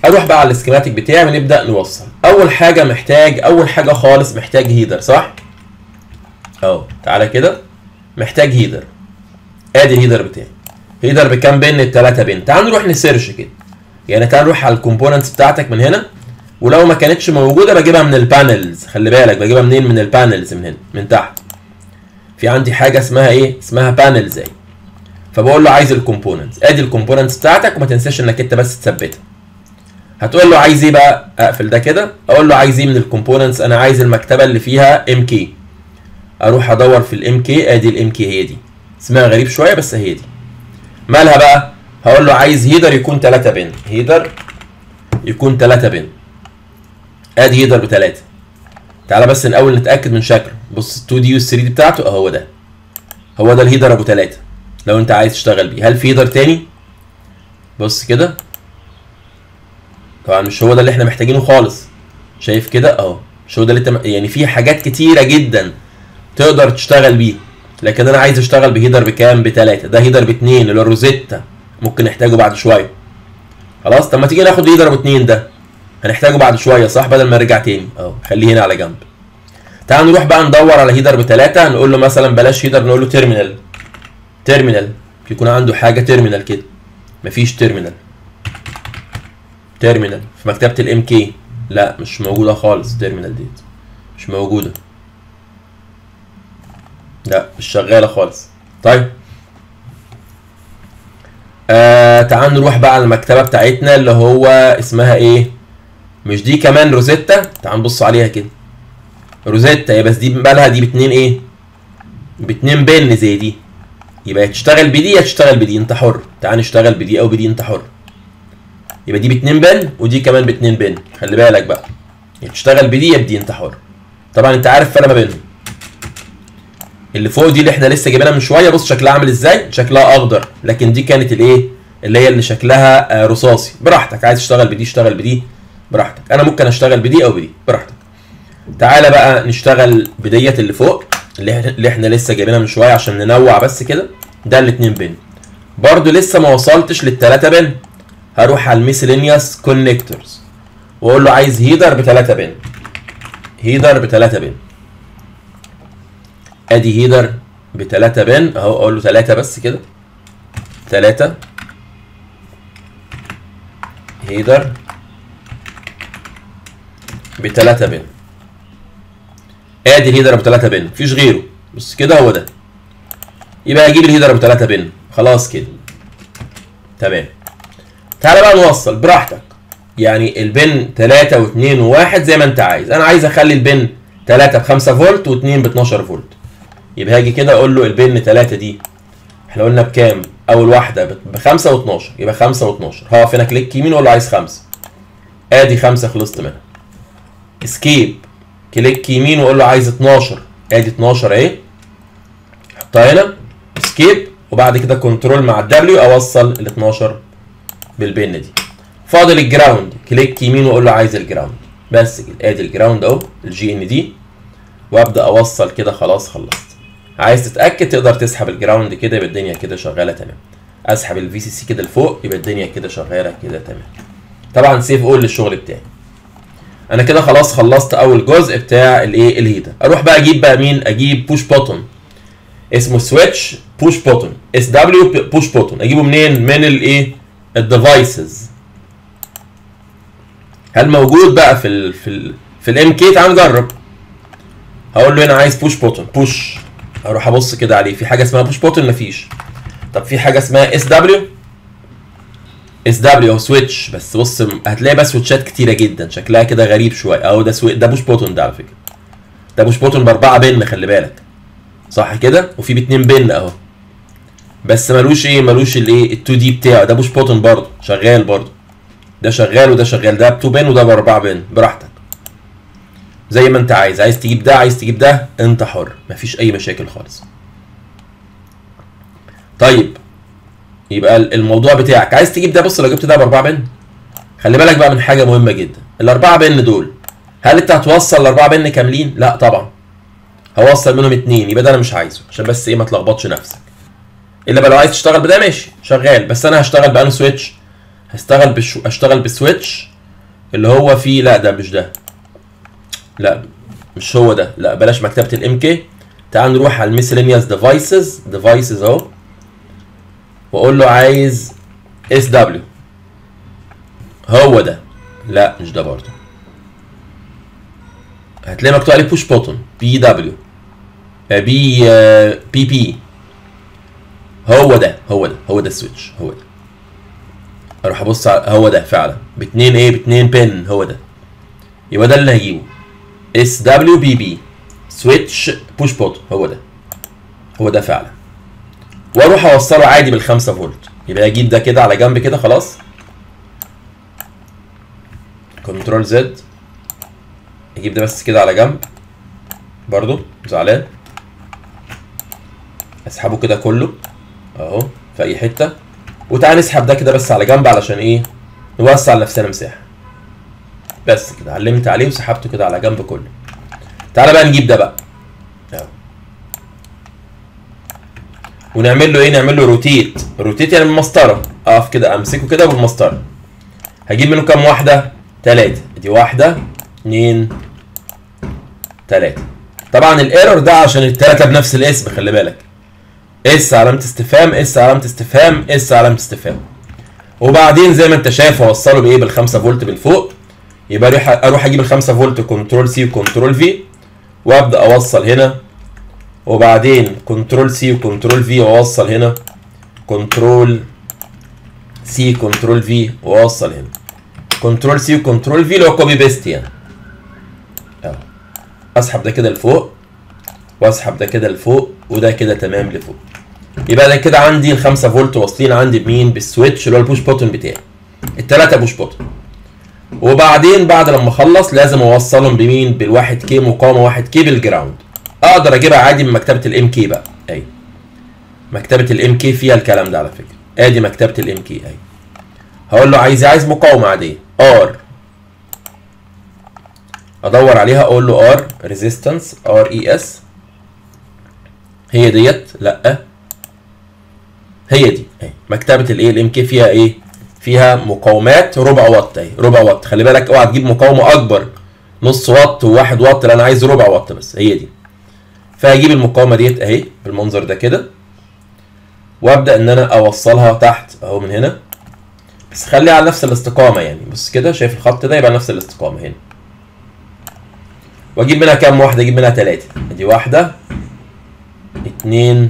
اروح بقى على السكيماتيك بتاعي ونبدا نوصل اول حاجه محتاج اول حاجه خالص محتاج هيدر صح اهو تعالى كده محتاج هيدر ادي الهيدر بتاعي هيدر بكام بن التلاتة بن تعال نروح نسيرش كده يعني تعال نروح على الكومبوننتس بتاعتك من هنا ولو ما كانتش موجوده بجيبها من البانلز خلي بالك بجيبها منين من البانلز من هنا من تحت في عندي حاجه اسمها ايه اسمها بانلز اهي فبقول له عايز الكومبوننتس ادي الكومبوننتس بتاعتك وما تنساش انك انت بس تثبتها هتقول له عايز ايه بقى اقفل ده كده اقول له عايز ايه من الكومبوننتس انا عايز المكتبه اللي فيها ام كي اروح ادور في الام كي ادي الام كي هي دي اسمها غريب شويه بس هي دي مالها بقى هقول له عايز هيدر يكون 3 بن هيدر يكون 3 بن ادي هيدر بثلاثه تعالى بس الاول نتاكد من شكله بص 2 دي وال 3 دي بتاعته اهو ده هو ده الهيدر ابو ثلاثه لو انت عايز تشتغل بيه هل في هيدر تاني بص كده طبعا مش هو ده اللي احنا محتاجينه خالص شايف كده اهو مش هو ده اللي انت يعني في حاجات كتيره جدا تقدر تشتغل بيه لكن انا عايز اشتغل بهيدر بكام بثلاثه ده هيدر باثنين اللي هو الروزيتا ممكن نحتاجه بعد شويه خلاص طب ما تيجي ناخد هيدر ابو اتنين ده هنحتاجه بعد شويه صح بدل ما نرجع تاني اهو خليه هنا على جنب تعال نروح بقى ندور على هيدر بثلاثه نقول له مثلا بلاش هيدر نقول له تيرمينال تيرمينال يكون عنده حاجه تيرمينال كده مفيش تيرمينال تيرمينال في مكتبه الام كي لا مش موجوده خالص تيرمينال ديت مش موجوده لا مش شغاله خالص طيب آه تعال نروح بقى على المكتبه بتاعتنا اللي هو اسمها ايه مش دي كمان روزيتا تعال نبص عليها كده روزيتا يا بس دي بالها دي باتنين ايه باتنين بن زي دي يبقى تشتغل بدي يا تشتغل بدي انت حر تعال نشتغل بدي او بدي انت حر يبقى دي باتنين بن ودي كمان باتنين بن خلي بالك بقى يا تشتغل بدي يا بدي انت حر طبعا انت عارف الفرق ما بينهم اللي فوق دي اللي احنا لسه جايبينها من شويه بص شكلها عامل ازاي شكلها اخضر لكن دي كانت الايه اللي هي اللي شكلها آه رصاصي براحتك عايز تشتغل بدي اشتغل بدي براحتك انا ممكن اشتغل بدي او بدي براحتك تعالى بقى نشتغل بديت اللي فوق اللي احنا, اللي احنا لسه جايبينها من شويه عشان ننوع بس كده ده الاتنين بن برضو لسه ما وصلتش للتلاتة بن هروح على الميسلينيوس كونكتورز واقول له عايز هيدر بتلاتة بن هيدر بتلاتة بن ادي هيدر بتلاتة بن اهو اقول له تلاتة بس كده تلاتة هيدر بتلاتة بن ادي الهيدر ابو 3 بن مفيش غيره بص كده هو ده يبقى اجيب الهيدر ابو 3 بن خلاص كده تمام تعالى بقى نوصل براحتك يعني البن 3 و2 و1 زي ما انت عايز انا عايز اخلي البن 3 ب 5 فولت و2 ب 12 فولت يبقى هاجي كده اقول له البن 3 دي احنا قلنا بكام اول واحده ب 5 و12 يبقى 5 و12 هقف هنا كليك يمين واقول له عايز 5 ادي 5 خلصت منها اسكيب كليك يمين واقول له عايز 12 ادي 12 اهي احطها هنا اسكيب وبعد كده كنترول مع الدبليو اوصل ال 12 بالبن دي فاضل الجراوند كليك يمين واقول له عايز الجراوند بس كده ادي الجراوند اهو الجي ان دي وابدا اوصل كده خلاص خلصت عايز تتاكد تقدر تسحب الجراوند كده يبقى الدنيا كده شغاله تمام اسحب الفي سي سي كده لفوق يبقى الدنيا كده شغاله كده تمام طبعا سيف اول للشغل بتاعي انا كده خلاص خلصت اول جزء بتاع الايه الهيدا اروح بقى اجيب بقى مين اجيب بوش بوتون اسمه سويتش بوش بوتون اس دبليو بوش بوتون اجيبه منين من الايه الديفايسز هل موجود بقى في ال في ال في الام كي تعال نجرب هقول له هنا عايز بوش بوتون بوش اروح ابص كده عليه في حاجه اسمها بوش بوتون مفيش طب في حاجه اسمها اس دبليو اس دبليو او سويتش بس بص هتلاقي بقى سويتشات كتيره جدا شكلها كده غريب شويه اهو ده سوي... ده بوش بوتون ده على فكره ده بوش بوتون باربعه بن خلي بالك صح كده وفي باتنين بن اهو بس ملوش ايه ملوش الايه ال2 دي بتاعه ده بوش بوتون برضه شغال برضه ده شغال وده شغال ده ب2 بن وده باربعه بن براحتك زي ما انت عايز عايز تجيب ده عايز تجيب ده انت حر مفيش اي مشاكل خالص طيب يبقى الموضوع بتاعك عايز تجيب ده بص لو جبت ده باربعه بن خلي بالك بقى من حاجه مهمه جدا الاربعه بن دول هل انت هتوصل الاربعه بن كاملين لا طبعا هوصل منهم اتنين يبقى ده انا مش عايزه عشان بس ايه ما تلخبطش نفسك الا بقى لو عايز تشتغل بده ماشي شغال بس انا هشتغل بانه سويتش هشتغل بشو... اشتغل بسويتش اللي هو فيه لا ده مش ده لا مش هو ده لا بلاش مكتبه الام كي تعال نروح على الميسلينيوس ديفايسز ديفايسز اهو واقول له عايز اس دبليو هو ده لا مش ده برضه هتلاقي مكتوب عليه بوش بوتون بي دبليو بي بي بي هو ده هو ده هو ده السويتش هو ده اروح ابص على هو ده فعلا باتنين ايه باتنين بن هو ده يبقى ده اللي هجيبه اس دبليو بي بي سويتش بوش بوتون هو ده هو ده فعلا واروح اوصله عادي بالخمسة فولت يبقى اجيب ده كده على جنب كده خلاص كنترول زد اجيب ده بس كده على جنب برضو زعلان اسحبه كده كله اهو في اي حته وتعالى نسحب ده كده بس على جنب علشان ايه نوسع لنفسنا مساحه بس كده علمت عليه وسحبته كده على جنب كله تعالى بقى نجيب ده بقى اهو ونعمل له ايه نعمل له روتيت روتيت يعني بالمسطره اقف كده امسكه كده بالمسطره هجيب منه كام واحده ثلاثه دي واحده اتنين ثلاثه طبعا الايرور ده عشان الثلاثه بنفس الاسم خلي بالك اس علامه استفهام اس علامه استفهام اس علامه استفهام وبعدين زي ما انت شايف اوصله بايه بالخمسة فولت من فوق يبقى اروح اروح اجيب الخمسة فولت كنترول سي وكنترول في وابدا اوصل هنا وبعدين كنترول سي وكنترول في واوصل هنا كنترول سي كنترول في واوصل هنا كنترول سي وكنترول في اللي هو كوبي بيست يعني اهو اسحب ده كده لفوق واسحب ده كده لفوق وده كده تمام لفوق يبقى ده كده عندي ال 5 فولت واصلين عندي بمين بالسويتش اللي هو البوش بوتن بتاعي الثلاثه بوش بوتن وبعدين بعد لما اخلص لازم اوصلهم بمين بالواحد كي مقاومه 1 كي بالجراوند اقدر اجيبها عادي من مكتبه الام كي بقى ايوه مكتبه الام كي فيها الكلام ده على فكره ادي مكتبه الام كي ايوه هقول له عايز عايز مقاومه عاديه ار ادور عليها اقول له ار ريزيستنس ار اي اس هي ديت لا هي دي اهي مكتبه الايه الام كي فيها ايه فيها مقاومات ربع واط اهي ربع واط خلي بالك اوعى تجيب مقاومه اكبر نص واط وواحد واط لا انا عايز ربع واط بس هي دي فهجيب المقاومه ديت اهي بالمنظر ده كده وابدا ان انا اوصلها تحت اهو من هنا بس خليها على نفس الاستقامه يعني بص كده شايف الخط ده يبقى نفس الاستقامه هنا واجيب منها كام واحده اجيب منها ثلاثه ادي واحده اتنين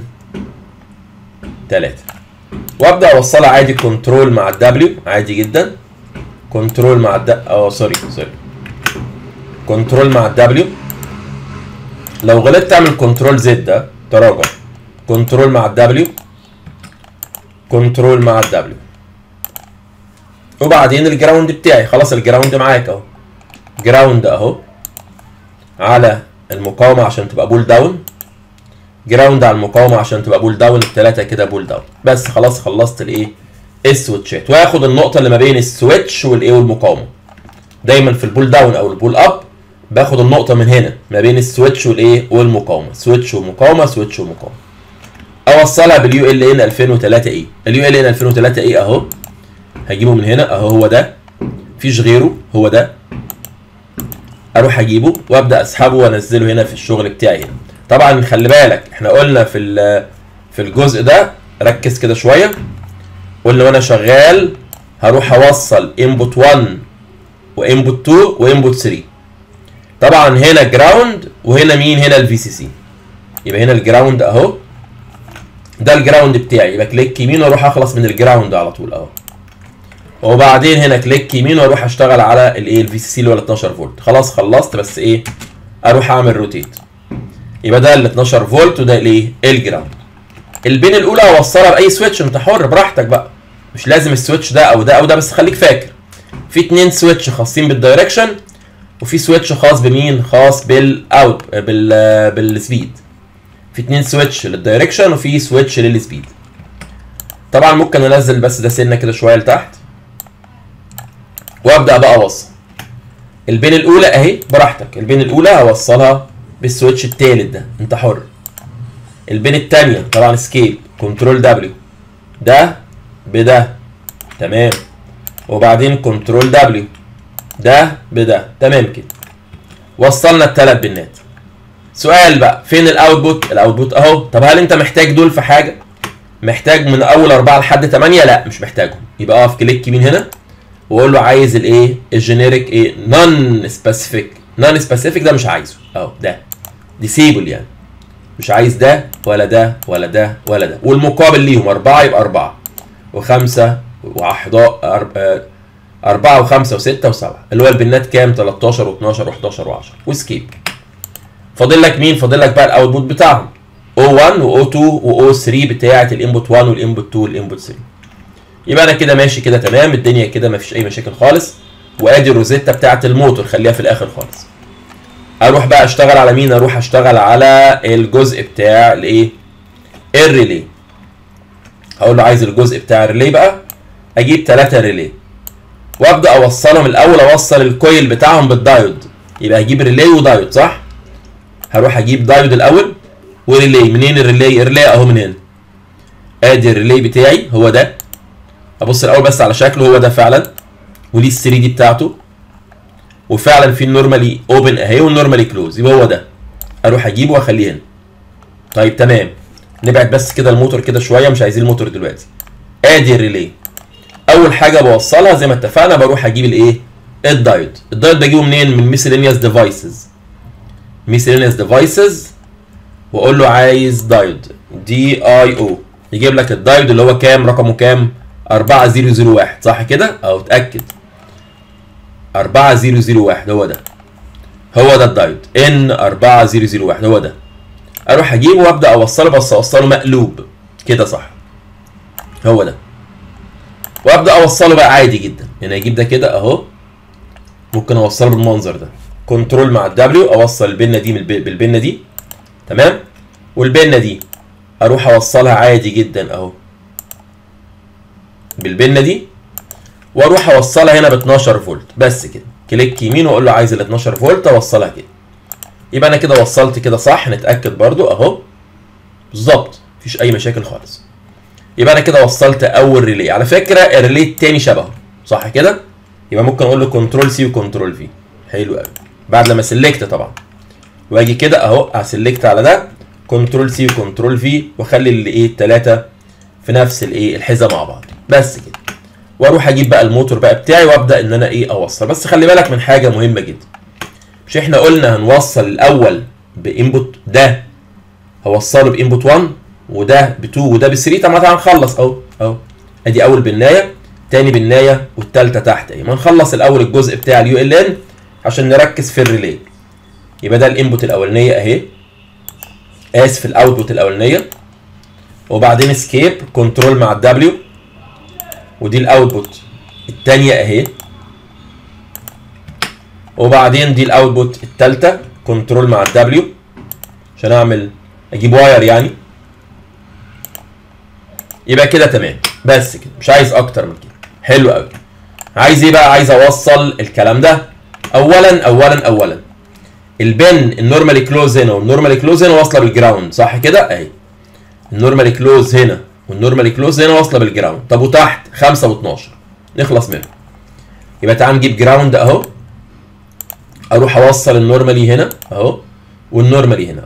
تلاتة وابدا اوصلها عادي كنترول مع الدبليو عادي جدا كنترول مع الد اه سوري سوري كنترول مع الدبليو لو غلطت تعمل كنترول زد ده تراجع كنترول مع الدبليو كنترول مع الدبليو وبعدين الجراوند بتاعي خلاص الجراوند معاك اهو جراوند اهو على المقاومه عشان تبقى بول داون جراوند على المقاومه عشان تبقى بول داون الثلاثه كده بول داون بس خلاص خلصت الايه السويتشات واخد النقطه اللي ما بين السويتش والايه والمقاومه دايما في البول داون او البول اب باخد النقطه من هنا ما بين السويتش والايه والمقاومه سويتش ومقاومه سويتش ومقاومه اوصلها باليو ال ان 2003 اي اليو ال ان 2003 اي اهو هجيبه من هنا اهو هو ده مفيش غيره هو ده اروح اجيبه وابدا اسحبه وانزله هنا في الشغل بتاعي هنا طبعا خلي بالك احنا قلنا في في الجزء ده ركز كده شويه قلنا وانا شغال هروح اوصل انبوت 1 وانبوت 2 وانبوت 3 طبعا هنا جراوند وهنا مين هنا الفي سي سي يبقى هنا الجراوند اهو ده الجراوند بتاعي يبقى كليك يمين واروح اخلص من الجراوند على طول اهو وبعدين هنا كليك يمين واروح اشتغل على الايه الفي سي سي اللي هو 12 فولت خلاص خلصت بس ايه اروح اعمل روتيت يبقى ده ال 12 فولت وده الايه الجراوند البين الاولى اوصلها باي سويتش انت حر براحتك بقى مش لازم السويتش ده او ده او ده بس خليك فاكر في اتنين سويتش خاصين بالدايركشن وفي سويتش خاص بمين خاص بالاوت بال بالسبيد في اتنين سويتش للدايركشن وفي سويتش للسبيد طبعا ممكن انزل بس ده سنه كده شويه لتحت وابدا بقى اوصل البين الاولى اهي براحتك البين الاولى هوصلها بالسويتش التالت ده انت حر البين التانية طبعا سكيب كنترول دبليو ده بده تمام وبعدين كنترول دبليو ده بده تمام كده وصلنا الثلاث بنات سؤال بقى فين الاوتبوت الاوتبوت اهو طب هل انت محتاج دول في حاجه محتاج من اول أربعة لحد 8 لا مش محتاجهم يبقى اقف كليك يمين هنا واقول له عايز الايه الجينيريك ايه نون سبيسيفيك نون سبيسيفيك ده مش عايزه اهو ده ديسيبل يعني مش عايز ده ولا ده ولا ده ولا ده والمقابل ليهم أربعة يبقى أربعة وخمسة وأحضاء أربعة وخمسة وستة وسبعة اللي هو البنات كام 13 و12 و11 و10 وسكيب فاضل لك مين فاضل لك بقى الاوتبوت بتاعهم O1 و O2 و O3 بتاعة الانبوت 1 والانبوت 2 والانبوت 3 يبقى انا كده ماشي كده تمام الدنيا كده مفيش اي مشاكل خالص وادي الروزيتا بتاعة الموتور خليها في الاخر خالص اروح بقى اشتغل على مين اروح اشتغل على الجزء بتاع الايه الريلي هقول له عايز الجزء بتاع الريلي بقى اجيب ثلاثة ريلي وابدا اوصلهم الاول اوصل الكويل بتاعهم بالدايود يبقى هجيب ريلي ودايود صح هروح اجيب دايود الاول وريلي منين الريلي الريلي اهو من هنا ادي الريلي بتاعي هو ده ابص الاول بس على شكله هو ده فعلا وليه ال 3 دي بتاعته وفعلا في النورمالي اوبن اهي والنورمالي كلوز يبقى هو ده اروح اجيبه واخليه هنا طيب تمام نبعد بس كده الموتور كده شويه مش عايزين الموتور دلوقتي ادي الريلي اول حاجه بوصلها زي ما اتفقنا بروح اجيب الايه الدايود الدايود بجيبه منين من ميسلينيوس ديفايسز ميسلينيوس ديفايسز واقول له عايز دايود دي اي او يجيب لك الدايود اللي هو كام رقمه كام 4001 صح كده اهو اتاكد 4001 هو ده هو ده الدايود ان 4001 هو ده اروح اجيبه وابدا اوصله بس اوصله مقلوب كده صح هو ده وابدا اوصله بقى عادي جدا يعني اجيب ده كده اهو ممكن اوصله بالمنظر ده كنترول مع الدبليو اوصل البنه دي بالبنه دي تمام والبنه دي اروح اوصلها عادي جدا اهو بالبنه دي واروح اوصلها هنا ب 12 فولت بس كده كليك يمين واقول له عايز ال 12 فولت اوصلها كده يبقى انا كده وصلت كده صح نتاكد برضو اهو بالظبط مفيش اي مشاكل خالص يبقى انا كده وصلت اول ريلي على فكره الريلي التاني شبهه صح كده يبقى ممكن اقول له كنترول سي وكنترول في حلو قوي بعد لما سلكت طبعا واجي كده اهو هسلكت على ده كنترول سي وكنترول في واخلي الايه الثلاثه في نفس الايه الحزه مع بعض بس كده واروح اجيب بقى الموتور بقى بتاعي وابدا ان انا ايه اوصل بس خلي بالك من حاجه مهمه جدا مش احنا قلنا هنوصل الاول بانبوت ده هوصله بانبوت 1 وده ب 2 وده ب 3 طب ما هنخلص اهو اهو ادي اول بنايه تاني بنايه والتالتة تحت اهي ما نخلص الاول الجزء بتاع اليو ال ان عشان نركز في الريلي يبقى ده الانبوت الاولانيه اهي اسف الاوتبوت الاولانيه وبعدين اسكيب كنترول مع الدبليو ودي الاوتبوت الثانيه اهي وبعدين دي الاوتبوت الثالثه كنترول مع الدبليو عشان اعمل اجيب واير يعني يبقى كده تمام بس كده مش عايز اكتر من كده حلو قوي عايز ايه بقى عايز اوصل الكلام ده اولا اولا اولا البن النورمالي كلوز هنا والنورمالي كلوز هنا واصله بالجراوند صح كده اهي النورمالي كلوز هنا والنورمالي كلوز هنا واصله بالجراوند طب وتحت 5 و12 نخلص منه يبقى تعال نجيب جراوند اهو اروح اوصل النورمالي هنا اهو والنورمالي هنا اهو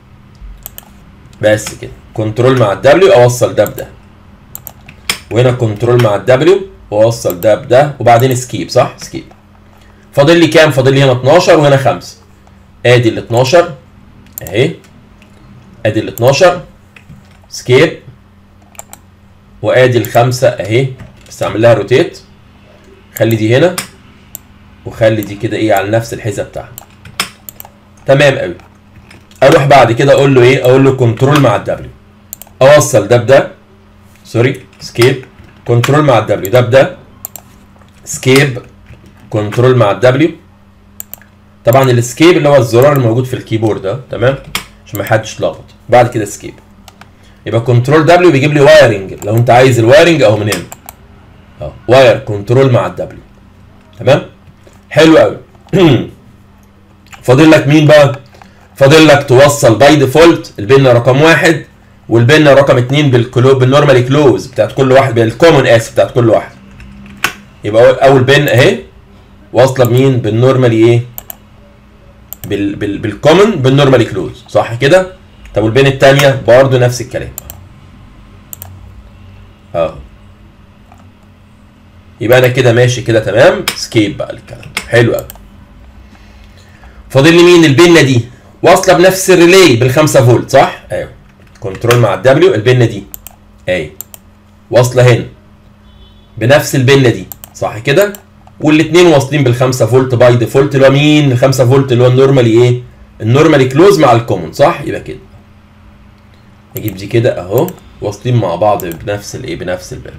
بس كده كنترول مع الدبليو اوصل ده بده وهنا كنترول مع الدبليو واوصل ده بده وبعدين سكيب صح سكيب فاضل لي كام فاضل لي هنا 12 وهنا 5 ادي ال 12 اهي ادي ال 12 سكيب وادي الخمسه اهي بس اعمل لها روتيت خلي دي هنا وخلي دي كده ايه على نفس الحزه بتاعها تمام قوي اروح بعد كده اقول له ايه اقول له كنترول مع الدبليو اوصل ده بده سوري سكيب كنترول مع الدبليو ده بده سكيب كنترول مع الدبليو طبعا السكيب اللي هو الزرار الموجود في الكيبورد ده تمام عشان ما حدش يتلخبط بعد كده سكيب يبقى كنترول دبليو بيجيب لي وايرنج لو انت عايز الوايرنج اهو من هنا اهو واير كنترول مع الدبليو تمام حلو قوي فاضل لك مين بقى فاضل لك توصل باي ديفولت البن رقم واحد والبن رقم اتنين بالكلو بالنورمالي كلوز بتاعت كل واحد بالكومن اسف بتاعت كل واحد يبقى اول بن اهي واصله بمين بالنورمالي ايه بال بال بالكومن بالنورمالي كلوز صح كده طب والبين الثانيه برضه نفس الكلام اه يبقى انا كده ماشي كده تمام سكيب بقى الكلام حلو قوي فاضل لي مين البنه دي واصله بنفس الريلي بالخمسة فولت صح ايوه كنترول مع الدبليو البنه دي ايوه واصله هنا بنفس البنه دي صح كده والاثنين واصلين بالخمسة فولت باي ديفولت اللي هو مين الخمسة فولت اللي هو النورمالي ايه النورمالي كلوز مع الكومن صح يبقى كده نجيب دي كده اهو واصلين مع بعض بنفس الايه بنفس البنه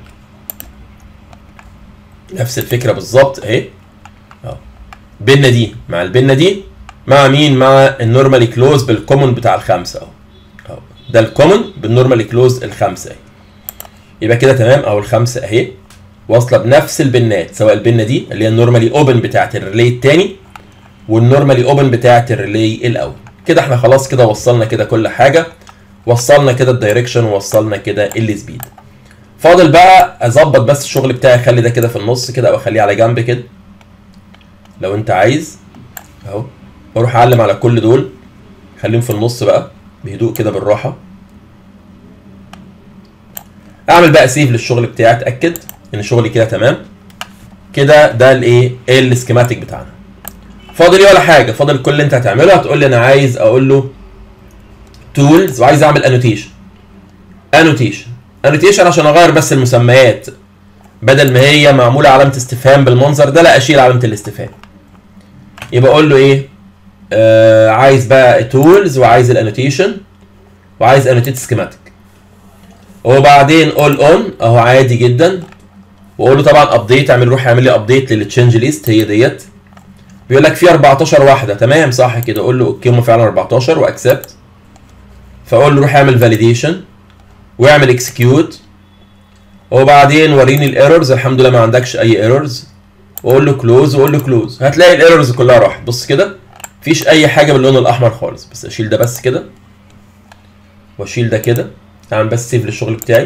نفس الفكره بالظبط اهي اهو بنه دي مع البنه دي مع مين مع النورمالي كلوز بالكومن بتاع الخمسه اهو اهو ده الكومن بالنورمالي كلوز الخمسه اهي يبقى كده تمام او الخمسه اهي واصله بنفس البنات سواء البنه دي اللي هي النورمالي اوبن بتاعت الريلي الثاني والنورمالي اوبن بتاعت الريلي الاول كده احنا خلاص كده وصلنا كده كل حاجه وصلنا كده الدايركشن ووصلنا كده السبيد فاضل بقى اظبط بس الشغل بتاعي اخلي ده كده في النص كده او اخليه على جنب كده لو انت عايز اهو واروح اعلم على كل دول خليهم في النص بقى بهدوء كده بالراحه اعمل بقى سيف للشغل بتاعي اتاكد ان شغلي كده تمام كده ده الايه السكيماتيك بتاعنا فاضل ايه ولا حاجه فاضل كل اللي انت هتعمله هتقول لي انا عايز اقول له تولز وعايز اعمل انوتيشن انوتيشن انوتيشن عشان اغير بس المسميات بدل ما هي معموله علامه استفهام بالمنظر ده لا اشيل علامه الاستفهام يبقى اقول له ايه آه عايز بقى تولز وعايز الانوتيشن وعايز انوتيت سكيماتيك وبعدين اول اون اهو عادي جدا واقول له طبعا ابديت اعمل روح اعمل لي ابديت للتشينج ليست هي ديت بيقول لك في 14 واحده تمام صح كده اقول له اوكي هم فعلا 14 واكسبت فاقول له روح اعمل فاليديشن واعمل اكسكيوت وبعدين وريني الايرورز الحمد لله ما عندكش اي ايرورز واقول له كلوز واقول له كلوز هتلاقي الايرورز كلها راحت بص كده مفيش اي حاجه باللون الاحمر خالص بس اشيل ده بس كده واشيل ده كده اعمل بس سيف للشغل بتاعي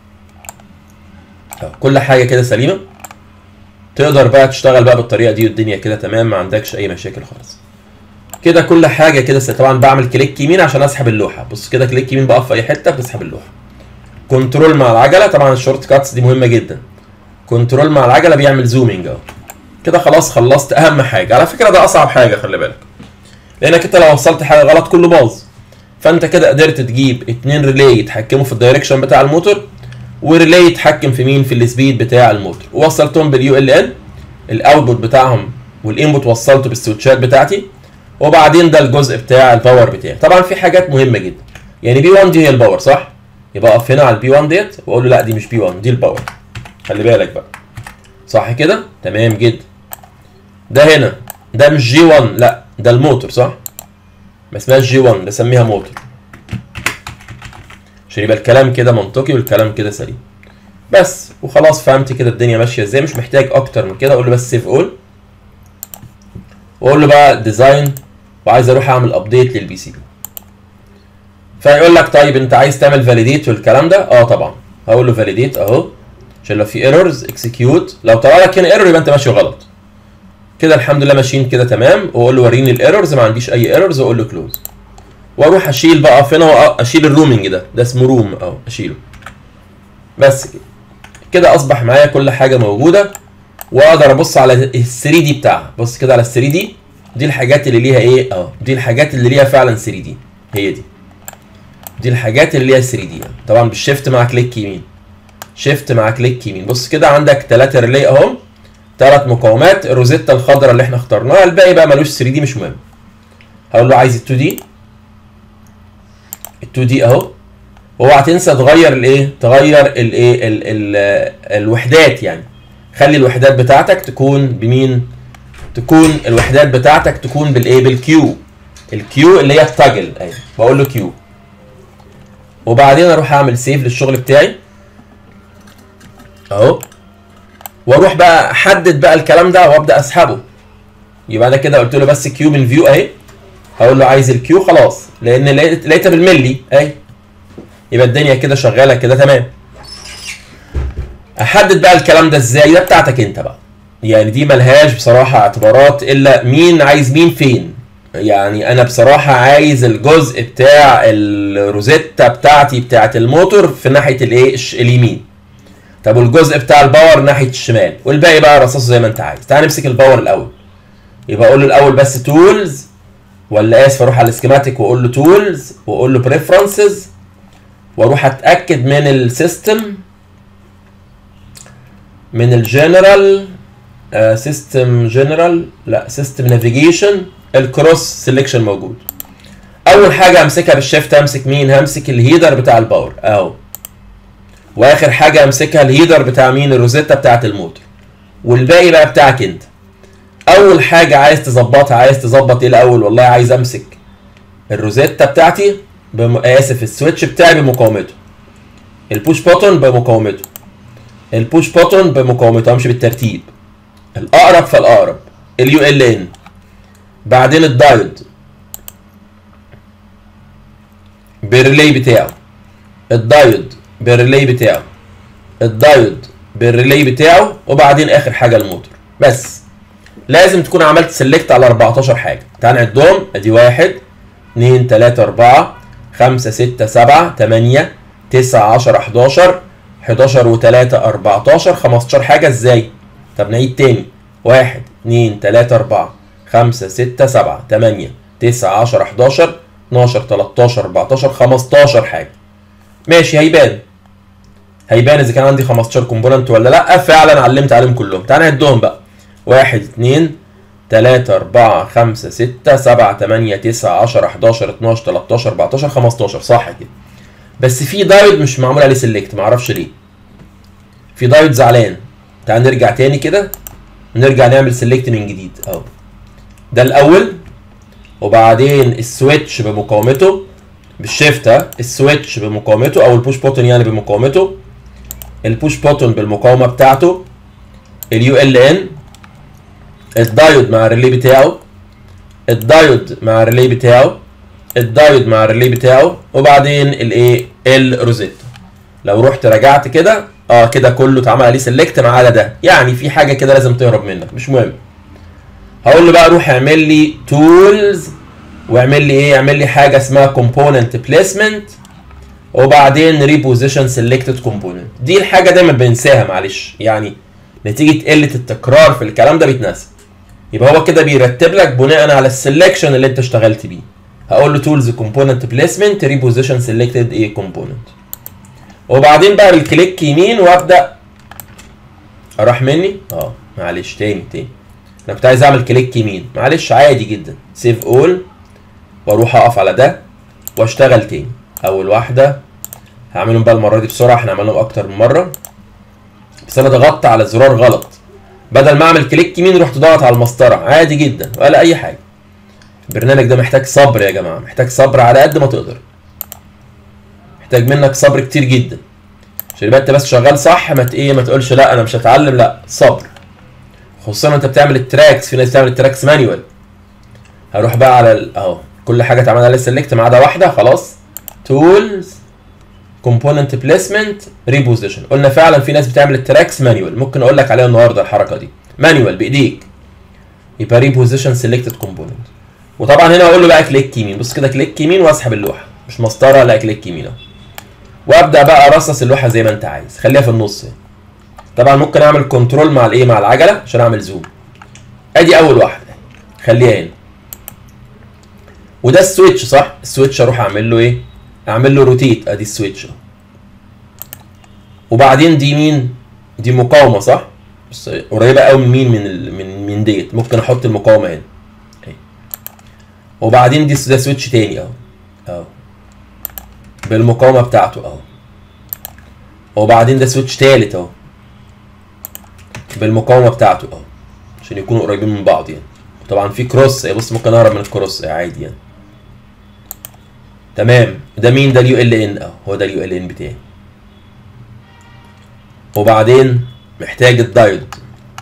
أهو، كل حاجه كده سليمه تقدر بقى تشتغل بقى بالطريقه دي والدنيا كده تمام ما عندكش اي مشاكل خالص كده كل حاجه كده س- طبعا بعمل كليك يمين عشان اسحب اللوحه بص كده كليك يمين بقف في اي حته بتسحب اللوحه كنترول مع العجله طبعا الشورت كاتس دي مهمه جدا كنترول مع العجله بيعمل زومينج اهو كده خلاص خلصت اهم حاجه على فكره ده اصعب حاجه خلي بالك لانك انت لو وصلت حاجه غلط كله باظ فانت كده قدرت تجيب اتنين ريلي يتحكموا في الدايركشن بتاع الموتور وريلي يتحكم في مين في السبيد بتاع الموتور ووصلتهم باليو ال ان الاوتبوت بتاعهم والانبوت وصلته بالسويتشات بتاعتي وبعدين ده الجزء بتاع الباور بتاعي طبعا في حاجات مهمه جدا يعني بي 1 دي هي الباور صح يبقى اقف هنا على البي 1 ديت واقول له لا دي مش بي 1 دي الباور خلي بالك بقى صح كده تمام جدا ده هنا ده مش جي 1 لا ده الموتور صح ما اسمهاش جي 1 بسميها موتور عشان يبقى الكلام كده منطقي والكلام كده سليم بس وخلاص فهمت كده الدنيا ماشيه ازاي مش محتاج اكتر من كده اقول له بس سيف اول واقول له بقى ديزاين وعايز اروح اعمل ابديت للبي سي بي فيقول لك طيب انت عايز تعمل فاليديت والكلام ده اه طبعا هقول له فاليديت اهو عشان لو في ايرورز اكسكيوت لو طلع لك هنا ايرور يبقى انت ماشي غلط كده الحمد لله ماشيين كده تمام واقول له وريني الايرورز ما عنديش اي ايرورز واقول له كلوز واروح اشيل بقى فين هو اشيل الرومنج ده ده اسمه روم اهو اشيله بس كده كده اصبح معايا كل حاجه موجوده واقدر ابص على ال 3 دي بتاعها بص كده على ال 3 دي دي الحاجات اللي ليها ايه اه دي الحاجات اللي ليها فعلا 3 دي هي دي دي الحاجات اللي ليها 3 دي طبعا بالشيفت مع كليك يمين شيفت مع كليك يمين بص كده عندك ثلاثه ريلي اهم ثلاث مقاومات الروزيتا الخضراء اللي احنا اخترناها الباقي بقى ملوش 3 دي مش مهم هقول له عايز ال 2 دي ال 2 دي اهو اوعى تنسى تغير الايه تغير الايه ال ال الوحدات يعني خلي الوحدات بتاعتك تكون بمين تكون الوحدات بتاعتك تكون بالايه بالكيو الكيو اللي هي التاجل ايوه بقول له كيو وبعدين اروح اعمل سيف للشغل بتاعي اهو واروح بقى احدد بقى الكلام ده وابدا اسحبه يبقى انا كده قلت له بس كيو من فيو اهي هقول له عايز الكيو خلاص لان لقيت- لقيتها بالملي اهي يبقى الدنيا كده شغاله كده تمام احدد بقى الكلام ده ازاي ده بتاعتك انت بقى يعني دي ملهاش بصراحة اعتبارات الا مين عايز مين فين يعني انا بصراحة عايز الجزء بتاع الروزيتا بتاعتي بتاعت الموتور في ناحية الايه الش- اليمين طب والجزء بتاع الباور ناحية الشمال والباقي بقى رصاصه زي ما انت عايز تعال نمسك الباور الاول يبقى اقول له الاول بس تولز ولا اسف اروح على السكيماتيك واقول له تولز واقول له بريفرنسز واروح اتاكد من السيستم من الجنرال سيستم جنرال لا سيستم نافيجيشن الكروس سيلكشن موجود اول حاجه امسكها بالشيفت امسك مين همسك الهيدر بتاع الباور اهو واخر حاجه امسكها الهيدر بتاع مين الروزيتا بتاعت الموتور والباقي بقى بتاعك انت اول حاجه عايز تظبطها عايز تظبط ايه الاول والله عايز امسك الروزيتا بتاعتي بم... اسف السويتش بتاعي بمقاومته البوش بوتون بمقاومته البوش بوتون بمقاومته امشي بالترتيب الاقرب فالاقرب اليو ال ان بعدين الدايود بالريلي بتاعه الدايود بالريلي بتاعه الدايود بالريلي بتاعه وبعدين اخر حاجه الموتور بس لازم تكون عملت سيلكت على 14 حاجه تعال نعدهم ادي 1 2 3 4 5 6 7 8 9 10 11 11 و3 14 15 حاجه ازاي طب نعيد تاني 1 2 3 4 5 6 7 8 9 10 11 12 13 14 15 حاجه ماشي هيبان هيبان اذا كان عندي 15 كومبوننت ولا لا فعلا علمت عليهم كلهم تعال نعدهم بقى 1 2 3 4 5 6 7 8 9 10 11 12 13 14 15 صح كده بس في دايود مش معمول عليه سيلكت معرفش ليه في دايود زعلان تعال نرجع تاني كده ونرجع نعمل سيلكت من جديد اهو ده الاول وبعدين السويتش بمقاومته بالشيفت ها السويتش بمقاومته او البوش بوتون يعني بمقاومته البوش بوتون بالمقاومه بتاعته اليو ال ان الدايود مع الريلي بتاعه الدايود مع الريلي بتاعه الدايود مع الريلي بتاعه وبعدين الايه الروزيتا لو رحت رجعت كده اه كده كله اتعمل عليه سيلكت ما عدا ده يعني في حاجه كده لازم تهرب منك مش مهم هقول له بقى روح اعمل لي تولز واعمل لي ايه اعمل لي حاجه اسمها كومبوننت بليسمنت وبعدين ريبوزيشن سيلكتد كومبوننت دي الحاجه دايما بنساها معلش يعني نتيجه قله التكرار في الكلام ده بيتنسى يبقى هو كده بيرتب لك بناء على السلكشن اللي انت اشتغلت بيه هقول له تولز كومبوننت بليسمنت ريبوزيشن سيلكتد ايه كومبوننت وبعدين بقى بالكليك يمين وابدا اروح مني اه معلش تاني تاني انا كنت عايز اعمل كليك يمين معلش عادي جدا سيف اول واروح اقف على ده واشتغل تاني اول واحده هعملهم بقى المره دي بسرعه احنا عملناهم اكتر من مره بس انا ضغطت على الزرار غلط بدل ما اعمل كليك يمين رحت ضغط على المسطره عادي جدا ولا اي حاجه البرنامج ده محتاج صبر يا جماعه محتاج صبر على قد ما تقدر محتاج منك صبر كتير جدا عشان يبقى انت بس شغال صح ما ت- ايه ما تقولش لا انا مش هتعلم لا صبر خصوصا انت بتعمل التراكس في ناس بتعمل التراكس مانيوال هروح بقى على ال- اهو كل حاجه اتعمل عليها سيلكت ما عدا واحده خلاص تولز كومبوننت بليسمنت ريبوزيشن قلنا فعلا في ناس بتعمل التراكس مانيوال ممكن اقول لك عليها النهارده الحركه دي مانيوال بايديك يبقى ريبوزيشن سيلكتد كومبوننت وطبعا هنا اقول له بقى كليك يمين بص كده كليك يمين واسحب اللوحه مش مسطره لا كليك يمين اهو وابدا بقى ارصص اللوحه زي ما انت عايز خليها في النص يعني. طبعا ممكن اعمل كنترول مع الايه مع العجله عشان اعمل زوم ادي اول واحده خليها هنا وده السويتش صح السويتش اروح اعمل له ايه اعمل له روتيت ادي السويتش اهو وبعدين دي مين دي مقاومه صح بس قريبه قوي من مين من ال... من من ديت ممكن احط المقاومه هنا أهي. وبعدين دي ده سويتش تاني اهو اهو بالمقاومه بتاعته اهو وبعدين ده سويتش تالت اهو بالمقاومه بتاعته اهو عشان يكونوا قريبين من بعض يعني طبعا في كروس بص ممكن اهرب من الكروس عادي يعني تمام ده مين ده اليو ال ان اهو هو ده اليو ال ان بتاعي وبعدين محتاج الدايود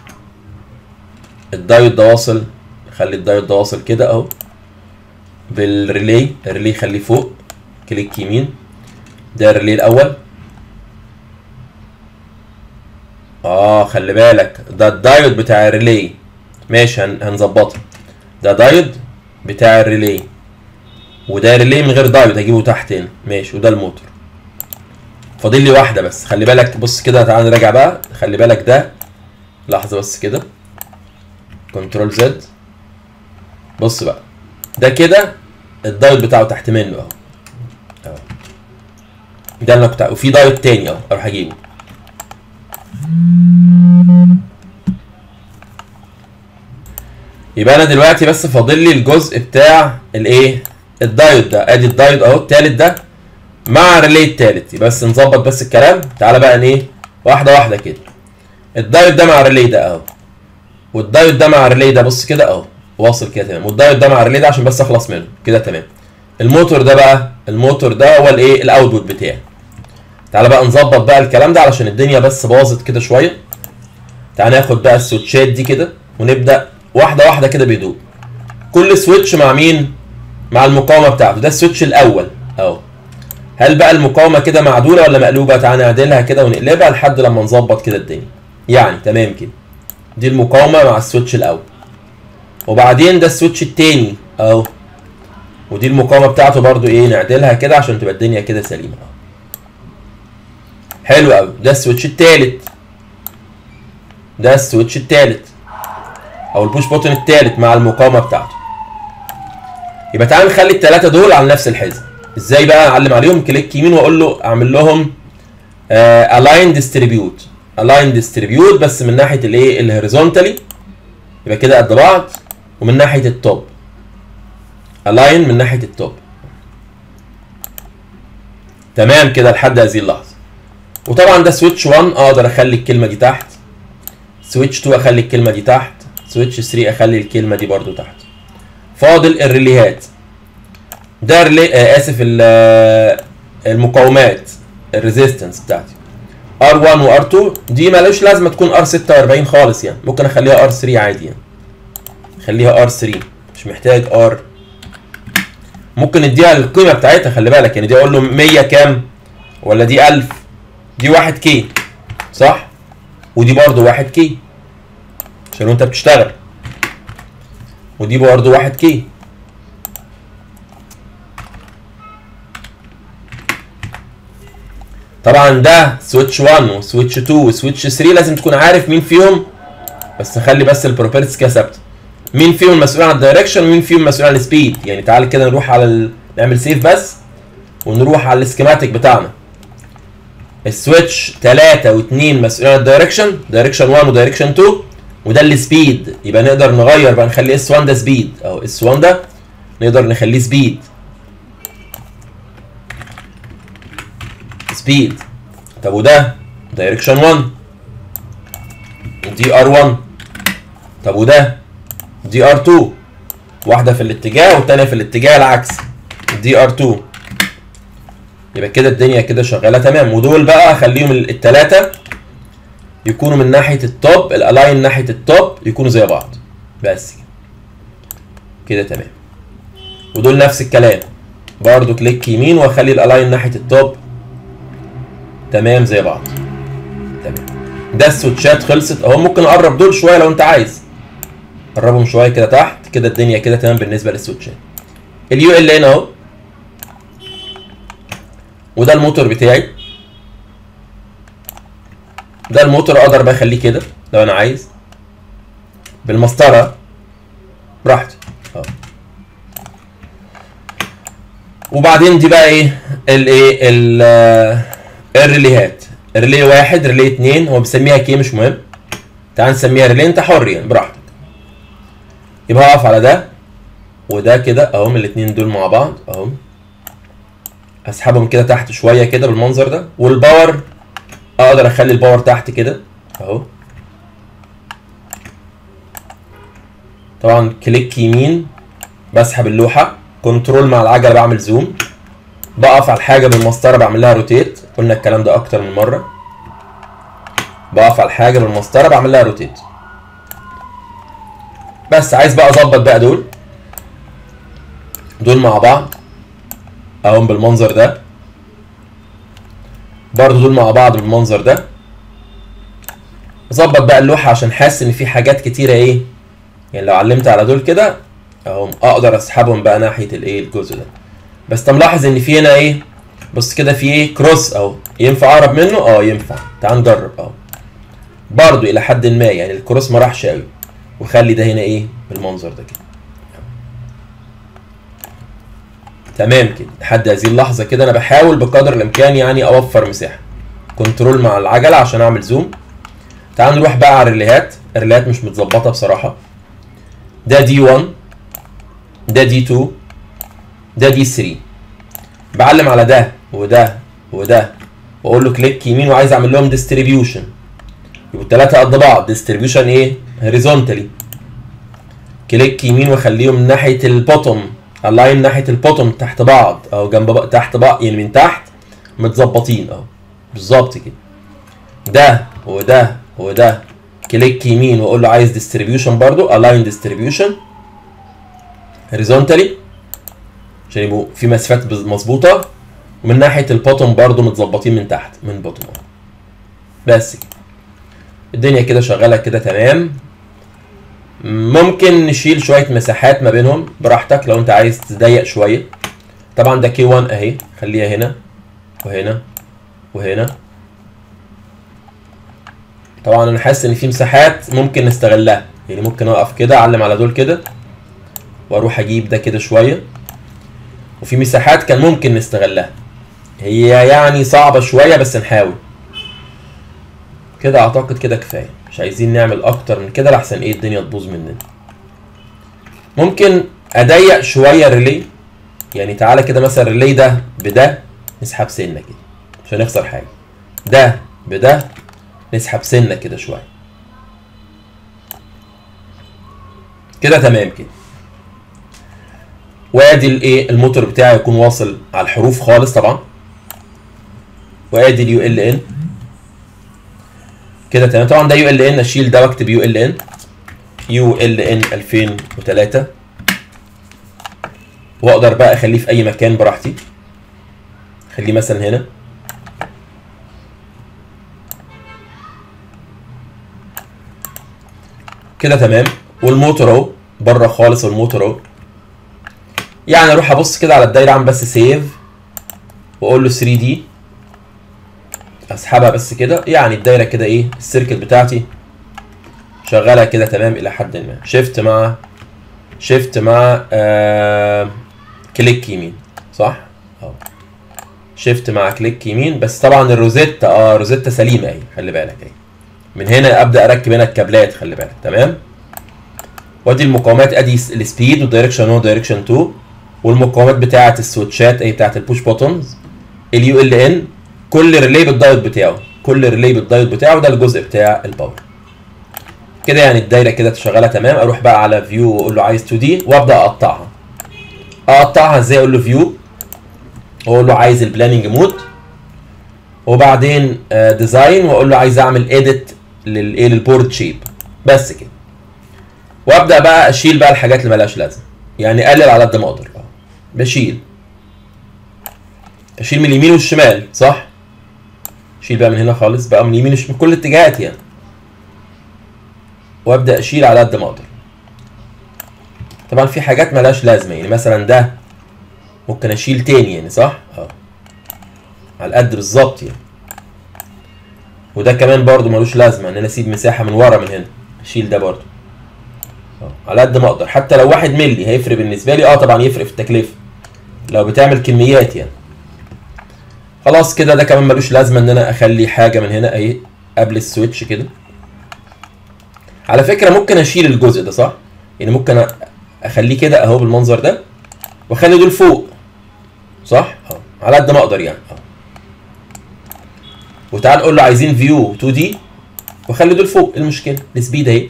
الدايود ده واصل خلي الدايود ده واصل كده اهو بالريلي الريلي خليه فوق كليك يمين ده الريلي الاول اه خلي بالك ده الدايود بتاع الريلي ماشي هن... هنظبطها ده دايود بتاع الريلي وده ريلي من غير دايود هجيبه تحت هنا ماشي وده الموتور فاضل لي واحده بس خلي بالك بص كده تعال نراجع بقى خلي بالك ده لحظه بس كده كنترول زد بص بقى ده كده الدايود بتاعه تحت منه اهو اهو ده اللي أنا كنت وفي دايود تاني اهو اروح اجيبه يبقى انا دلوقتي بس فاضل لي الجزء بتاع الايه الدايود ده ادي الدايود اهو التالت ده مع الريلي التالت يبقى بس نظبط بس الكلام تعالى بقى ايه واحده واحده كده الدايود ده مع الريلي ده اهو والدايود ده مع الريلي ده بص كده اهو واصل كده تمام والدايود ده مع الريلي ده عشان بس اخلص منه كده تمام الموتور ده بقى الموتور ده هو الايه الاوتبوت بتاعي تعالى بقى نظبط بقى الكلام ده علشان الدنيا بس باظت كده شويه تعالى ناخد بقى السويتشات دي كده ونبدا واحده واحده كده بهدوء كل سويتش مع مين مع المقاومه بتاعته ده السويتش الاول اهو هل بقى المقاومه كده معدوله ولا مقلوبه تعالى نعدلها كده ونقلبها لحد لما نظبط كده الدنيا يعني تمام كده دي المقاومه مع السويتش الاول وبعدين ده السويتش التاني اهو ودي المقاومه بتاعته برضو ايه نعدلها كده عشان تبقى الدنيا كده سليمه اهو حلو قوي ده السويتش التالت ده السويتش التالت او البوش بوتن التالت مع المقاومه بتاعته يبقى تعال نخلي الثلاثه دول على نفس الحزب ازاي بقى اعلم عليهم كليك يمين واقول له اعمل لهم الاين ديستريبيوت الاين ديستريبيوت بس من ناحيه الايه الهوريزونتالي يبقى كده قد بعض ومن ناحيه التوب الاين من ناحيه التوب تمام كده لحد هذه اللحظه وطبعا ده سويتش 1 اقدر اخلي الكلمه دي تحت سويتش 2 اخلي الكلمه دي تحت سويتش 3 اخلي الكلمه دي برضو تحت فاضل الريليهات ده ريلي آه اسف المقاومات الريزيستنس بتاعتي R1 و R2 دي مالوش لازمه تكون R46 خالص يعني ممكن اخليها R3 عادي يعني خليها R3 مش محتاج R ممكن اديها القيمه بتاعتها خلي بالك يعني دي اقول له 100 كام ولا دي 1000 دي 1 كي صح ودي برضو 1 كي عشان وانت بتشتغل ودي برضو 1 كي طبعا ده سويتش 1 وسويتش 2 وسويتش 3 لازم تكون عارف مين فيهم بس نخلي بس البروبرتيز كده ثابته مين فيهم مسؤول عن الدايركشن ومين فيهم مسؤول عن السبيد يعني تعال كده نروح على ال... نعمل سيف بس ونروح على السكيماتيك بتاعنا السويتش 3 و2 مسؤول عن الدايركشن دايركشن 1 ودايركشن 2 وده السبيد يبقى نقدر نغير بقى نخلي اس 1 ده سبيد او اس 1 ده نقدر نخليه سبيد سبيد طب وده دايركشن 1 دي ار 1 طب وده دي ار 2 واحده في الاتجاه والتانيه في الاتجاه العكس دي ار 2 يبقى كده الدنيا كده شغاله تمام ودول بقى اخليهم الثلاثه يكونوا من ناحيه التوب الالاين ناحيه التوب يكونوا زي بعض بس كده تمام ودول نفس الكلام برضو كليك يمين واخلي الالاين ناحيه التوب تمام زي بعض تمام ده السويتشات خلصت اهو ممكن اقرب دول شويه لو انت عايز قربهم شويه كده تحت كده الدنيا كده تمام بالنسبه للسويتشات اليو ال هنا اهو وده الموتور بتاعي ده الموتور اقدر بقى اخليه كده لو انا عايز بالمسطره براحتي اهو وبعدين دي بقى ايه الايه الريليهات ريلي واحد ريلي اتنين هو بيسميها كي مش مهم تعال نسميها ريلي انت حر يعني براحتك يبقى هقف على ده وده كده اهم الاتنين دول مع بعض اهم اسحبهم كده تحت شويه كده بالمنظر ده والباور اقدر اخلي الباور تحت كده اهو طبعا كليك يمين بسحب اللوحه كنترول مع العجله بعمل زوم بقف على الحاجه بالمسطره بعمل لها روتيت قلنا الكلام ده اكتر من مره بقف على الحاجه بالمسطره بعمل لها روتيت بس عايز بقى اظبط بقى دول دول مع بعض اهم بالمنظر ده برضو دول مع بعض بالمنظر ده اظبط بقى اللوحه عشان حاسس ان في حاجات كتيره ايه يعني لو علمت على دول كده اهم اقدر اسحبهم بقى ناحيه الايه الجزء ده بس انت ملاحظ ان في هنا ايه بص كده في ايه كروس اهو ينفع اقرب منه اه ينفع تعال نجرب اهو برضو الى حد ما يعني الكروس ما راحش قوي وخلي ده هنا ايه بالمنظر ده كده تمام كده لحد هذه اللحظه كده انا بحاول بقدر الامكان يعني اوفر مساحه كنترول مع العجله عشان اعمل زوم تعال نروح بقى على الريليهات الريليهات مش متظبطه بصراحه ده دي 1 ده دي 2 ده دي 3 بعلم على ده وده وده واقول له كليك يمين وعايز اعمل لهم ديستريبيوشن يبقوا الثلاثه قد بعض ديستريبيوشن ايه هوريزونتالي كليك يمين واخليهم من ناحيه البوتوم الاين ناحيه البوتوم تحت بعض او جنب بق... تحت بعض يعني من تحت متظبطين اهو بالظبط كده ده وده وده كليك يمين واقول له عايز ديستريبيوشن برضو الاين ديستريبيوشن هوريزونتالي عشان يبقوا في مسافات مظبوطه ومن ناحيه البوتوم برضو متظبطين من تحت من بوتوم بس كده الدنيا كده شغاله كده تمام ممكن نشيل شويه مساحات ما بينهم براحتك لو انت عايز تضيق شويه طبعا ده كي 1 اهي خليها هنا وهنا وهنا طبعا انا حاسس ان في مساحات ممكن نستغلها يعني ممكن اقف كده اعلم على دول كده واروح اجيب ده كده شويه وفي مساحات كان ممكن نستغلها هي يعني صعبه شويه بس نحاول كده اعتقد كده كفايه مش عايزين نعمل اكتر من كده لحسن ايه الدنيا تبوظ مننا ممكن اضيق شويه الريلي يعني تعالى كده مثلا الريلي ده بده نسحب سنه كده مش هنخسر حاجه ده بده نسحب سنه كده شويه كده تمام كده وادي الايه الموتور بتاعي يكون واصل على الحروف خالص طبعا وادي اليو ال ان كده تمام طبعا ده يو ال ان اشيل ده واكتب يو ال ان يو ال ان 2003 واقدر بقى اخليه في اي مكان براحتي خليه مثلا هنا كده تمام والموتور اهو بره خالص والموتور اهو يعني اروح ابص كده على الدايره اعمل بس سيف واقول له 3 دي اسحبها بس كده يعني الدايره كده ايه السيركل بتاعتي شغاله كده تمام الى حد ما شيفت مع شيفت مع آه كليك يمين صح اه شيفت مع كليك يمين بس طبعا الروزيتا اه روزيتا سليمه اهي خلي بالك اهي من هنا ابدا اركب هنا الكابلات خلي بالك تمام وادي المقاومات ادي السبيد والدايركشن 1 ودايركشن 2 والمقاومات بتاعه السويتشات اهي بتاعه البوش بوتونز اليو ال ان كل ريلي بالدايود بتاعه كل ريلي بالدايود بتاعه ده الجزء بتاع الباور كده يعني الدايره كده شغاله تمام اروح بقى على فيو واقول له عايز 2 دي وابدا اقطعها اقطعها ازاي اقول له فيو واقول له عايز البلاننج مود وبعدين ديزاين واقول له عايز اعمل اديت للايه للبورد شيب بس كده وابدا بقى اشيل بقى الحاجات اللي مالهاش لازمه يعني اقلل على قد ما اقدر بشيل اشيل من اليمين والشمال صح اشيل بقى من هنا خالص بقى من اليمين من كل الاتجاهات يعني وابدا اشيل على قد ما اقدر طبعا في حاجات ملهاش لازمه يعني مثلا ده ممكن اشيل تاني يعني صح اه على قد بالظبط يعني وده كمان برضو ملوش لازمه ان انا اسيب مساحه من ورا من هنا اشيل ده برضو اه على قد ما اقدر حتى لو واحد ملي هيفرق بالنسبه لي اه طبعا يفرق في التكلفه لو بتعمل كميات يعني خلاص كده ده كمان ملوش لازمه ان انا اخلي حاجه من هنا اهي قبل السويتش كده على فكره ممكن اشيل الجزء ده صح يعني ممكن اخليه كده اهو بالمنظر ده واخلي دول فوق صح اه على قد ما اقدر يعني اه وتعال نقول له عايزين فيو 2 دي واخلي دول فوق إيه المشكله السبيد اهي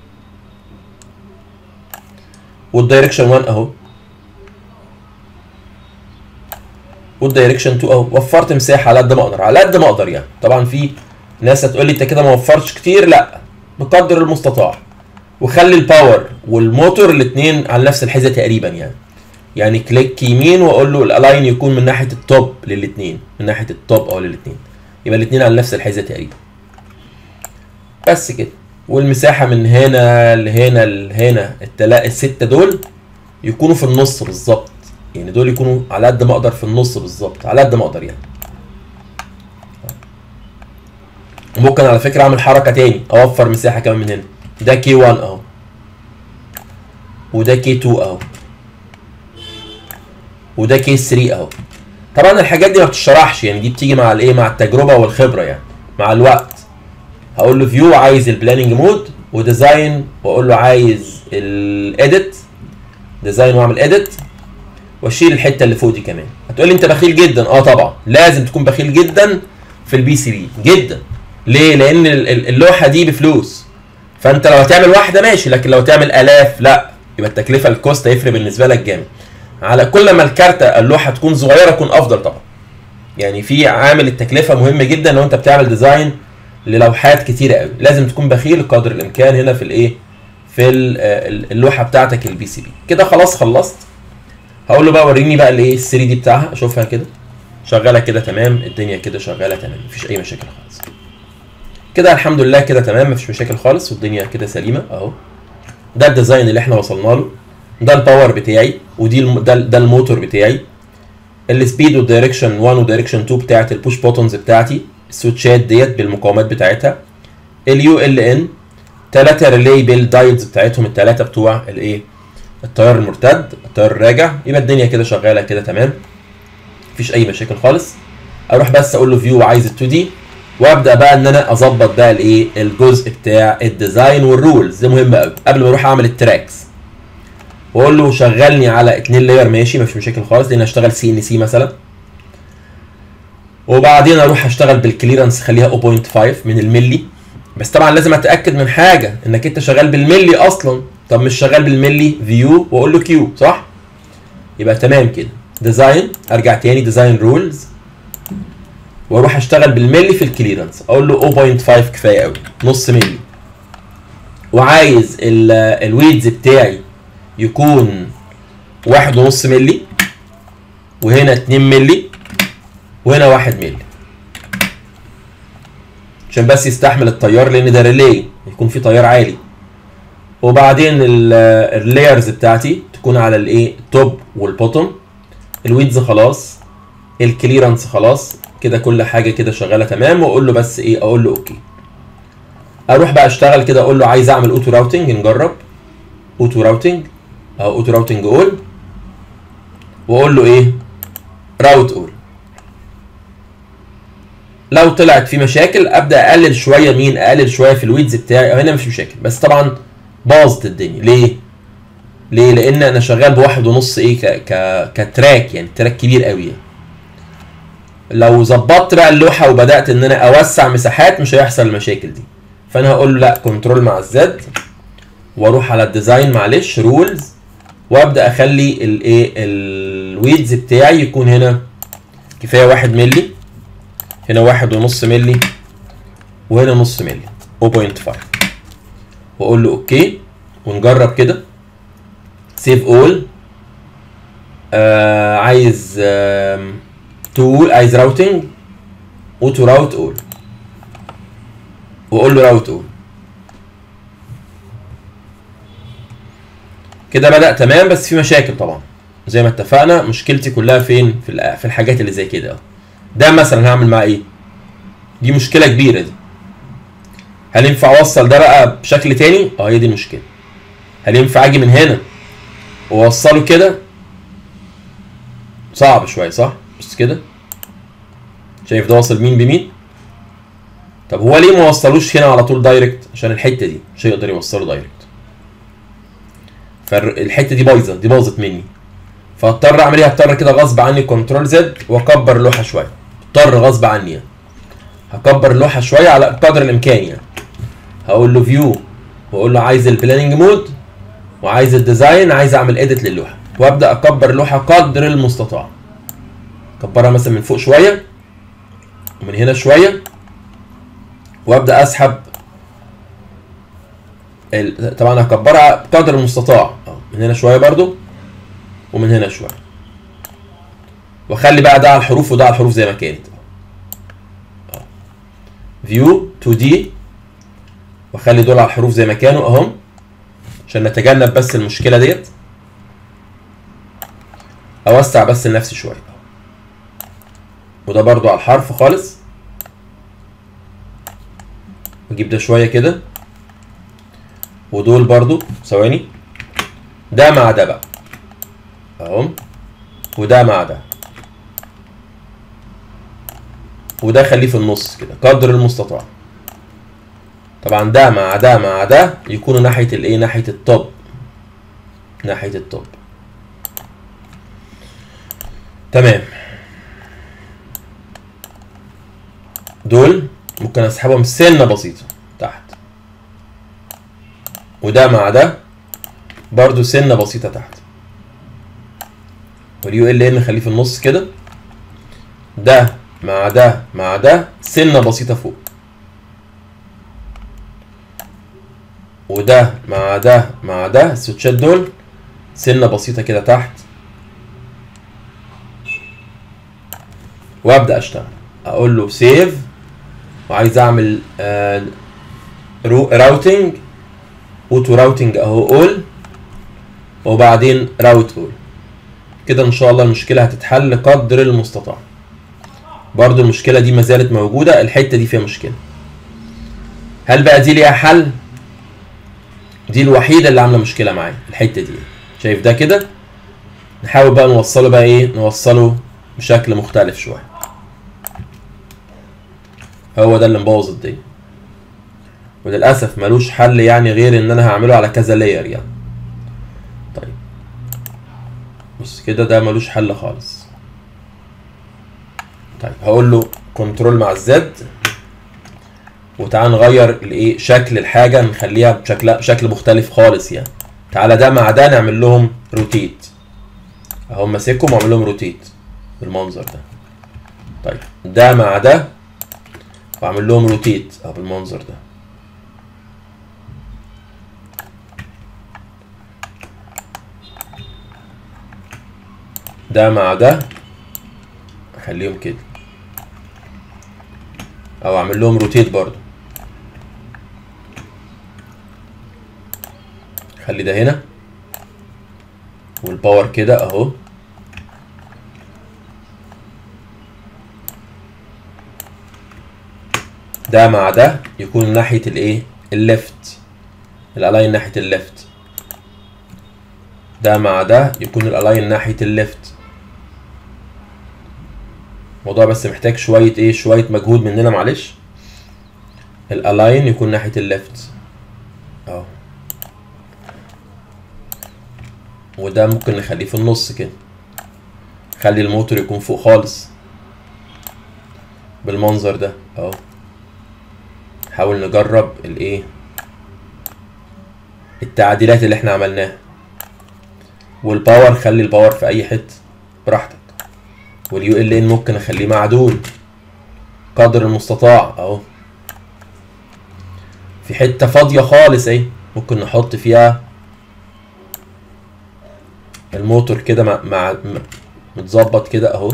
والدايركشن 1 اهو والدايركشن 2 اهو وفرت مساحه على قد ما اقدر على قد ما اقدر يعني طبعا في ناس هتقول لي انت كده ما وفرتش كتير لا بقدر المستطاع وخلي الباور والموتور الاثنين على نفس الحزه تقريبا يعني يعني كليك يمين واقول له الالاين يكون من ناحيه التوب للاثنين من ناحيه التوب او للاثنين يبقى الاثنين على نفس الحزه تقريبا بس كده والمساحه من هنا لهنا لهنا التلا... السته دول يكونوا في النص بالظبط يعني دول يكونوا على قد ما اقدر في النص بالظبط على قد ما اقدر يعني وممكن على فكره اعمل حركه تاني اوفر مساحه كمان من هنا ده كي 1 اهو وده كي 2 اهو وده كي 3 اهو طبعا الحاجات دي ما بتشرحش يعني دي بتيجي مع الايه مع التجربه والخبره يعني مع الوقت هقول له فيو عايز البلاننج مود وديزاين واقول له عايز الاديت ديزاين واعمل اديت واشيل الحته اللي فوق دي كمان هتقول لي انت بخيل جدا اه طبعا لازم تكون بخيل جدا في البي سي بي جدا ليه لان ال- ال- اللوحه دي بفلوس فانت لو هتعمل واحده ماشي لكن لو هتعمل الاف لا يبقى التكلفه الكوست هيفرق بالنسبه لك جامد على كل ما الكارته اللوحه تكون صغيره يكون افضل طبعا يعني في عامل التكلفه مهم جدا لو انت بتعمل ديزاين للوحات كتيره قوي لازم تكون بخيل قدر الامكان هنا في الايه في ال- ال- اللوحه بتاعتك البي سي بي كده خلاص خلصت هقول له بقى وريني بقى الايه ال 3 دي بتاعها اشوفها كده شغاله كده تمام الدنيا كده شغاله تمام مفيش اي مشاكل خالص كده الحمد لله كده تمام مفيش مشاكل خالص والدنيا كده سليمه اهو ده الديزاين اللي احنا وصلنا له ده الباور بتاعي ودي الم... ده, ده الموتور بتاعي السبيد والدايركشن 1 ودايركشن 2 بتاعت البوش بوتنز بتاعتي السويتشات ديت بالمقاومات بتاعتها اليو ال ان ثلاثة ريلي بالدايدز بتاعتهم الثلاثة بتوع الايه التيار المرتد التيار الراجع يبقى الدنيا كده شغالة كده تمام مفيش اي مشاكل خالص اروح بس اقول له فيو عايز ال 2 دي وابدا بقى ان انا اظبط بقى الايه الجزء بتاع الديزاين والرولز ده مهم قوي قبل ما اروح اعمل التراكس واقول له شغلني على اتنين لاير ماشي مفيش مشاكل خالص لان اشتغل سي ان سي مثلا وبعدين اروح اشتغل بالكليرنس خليها 0.5 من الملي بس طبعا لازم اتاكد من حاجه انك انت شغال بالملي اصلا طب مش شغال بالملي فيو واقول له كيو صح يبقى تمام كده ديزاين ارجع تاني ديزاين رولز واروح اشتغل بالملي في الكليرنس اقول له 0.5 كفايه قوي نص ملي وعايز الويدز بتاعي يكون واحد ونص ملي وهنا 2 ملي وهنا واحد ملي عشان بس يستحمل التيار لان ده ريلي يكون في تيار عالي وبعدين اللايرز بتاعتي تكون على الايه التوب والبوتوم الويدز خلاص الكليرنس خلاص كده كل حاجه كده شغاله تمام واقول له بس ايه اقول له اوكي اروح بقى اشتغل كده اقول له عايز اعمل اوتو راوتنج نجرب اوتو راوتنج او اوتو راوتنج اول واقول له ايه راوت اول لو طلعت في مشاكل ابدا اقلل شويه مين اقلل شويه في الويدز بتاعي هنا مش مشاكل بس طبعا باظت الدنيا ليه ليه لان انا شغال بواحد ونص ايه ك ك كتراك يعني تراك كبير قوي يعني. لو ظبطت بقى اللوحه وبدات ان انا اوسع مساحات مش هيحصل المشاكل دي فانا هقول له لا كنترول مع الزد واروح على الديزاين معلش رولز وابدا اخلي الايه الويدز بتاعي يكون هنا كفايه واحد ملي هنا واحد ونص ملي وهنا نص ملي 0.5 واقول له اوكي ونجرب كده سيف اول آه عايز آه تول عايز راوتنج اوتو راوت اول واقول له راوت اول كده بدأ تمام بس في مشاكل طبعا زي ما اتفقنا مشكلتي كلها فين في في الحاجات اللي زي كده ده مثلا هعمل معاه ايه دي مشكله كبيره دي هل ينفع اوصل ده بقى بشكل تاني اه هي دي المشكله هل ينفع اجي من هنا واوصله كده صعب شويه صح بس كده شايف ده واصل مين بمين طب هو ليه ما وصلوش هنا على طول دايركت عشان الحته دي مش هيقدر يوصله دايركت فالحته دي بايظه دي باظت مني فاضطر اعمل ايه هضطر كده غصب عني كنترول زد واكبر اللوحه شويه اضطر غصب عني يعني. هكبر اللوحه شويه على قدر الامكان يعني هقول له فيو واقول له عايز البلاننج مود وعايز الديزاين عايز اعمل اديت للوحه وابدا اكبر اللوحه قدر المستطاع اكبرها مثلا من فوق شويه ومن هنا شويه وابدا اسحب ال... طبعا هكبرها بقدر المستطاع من هنا شويه برضو ومن هنا شويه واخلي بقى ده على الحروف وده على الحروف زي ما كانت فيو 2 دي واخلي دول على الحروف زي ما كانوا اهم عشان نتجنب بس المشكله ديت اوسع بس لنفسي شويه وده برضو على الحرف خالص اجيب ده شويه كده ودول برضو ثواني ده مع ده بقى اهم وده مع ده وده خليه في النص كده قدر المستطاع طبعا ده مع ده مع ده يكونوا ناحية الايه ناحية التوب ناحية التوب تمام دول ممكن اسحبهم سنة بسيطة تحت وده مع ده برضو سنة بسيطة تحت واليو ال ان نخليه في النص كده ده مع ده مع ده سنة بسيطة فوق وده مع ده مع ده السويتشات دول سنة بسيطة كده تحت وابدأ اشتغل اقول له سيف وعايز اعمل آه راوتنج اوتو راوتنج اهو اول وبعدين راوت اول كده ان شاء الله المشكلة هتتحل قدر المستطاع برضو المشكلة دي ما زالت موجودة الحتة دي فيها مشكلة هل بقى دي ليها حل دي الوحيدة اللي عاملة مشكلة معايا الحتة دي شايف ده كده نحاول بقى نوصله بقى ايه نوصله بشكل مختلف شوية هو ده اللي مبوظ الدنيا وللأسف ملوش حل يعني غير ان انا هعمله على كذا لاير يعني طيب بص كده ده ملوش حل خالص طيب هقول له كنترول مع الزد وتعال نغير الايه شكل الحاجه نخليها بشكل بشكل مختلف خالص يعني تعالى ده مع ده نعمل لهم روتيت اهو ماسكهم واعمل لهم روتيت بالمنظر ده طيب ده مع ده واعمل لهم روتيت اهو بالمنظر ده ده مع ده اخليهم كده او اعمل لهم روتيت برضو خلي ده هنا والباور كده اهو ده مع ده يكون ناحية الايه الليفت الالاين ناحية الليفت ده مع ده يكون الالاين ناحية الليفت الموضوع بس محتاج شوية ايه شوية مجهود مننا معلش الالاين يكون ناحية الليفت اهو وده ممكن نخليه في النص كده خلي الموتور يكون فوق خالص بالمنظر ده اهو حاول نجرب الايه التعديلات اللي احنا عملناها والباور خلي الباور في اي حته براحتك واليو ال ان ممكن اخليه معدول قدر المستطاع اهو في حته فاضيه خالص اهي ممكن نحط فيها الموتور كده مع, مع متظبط كده اهو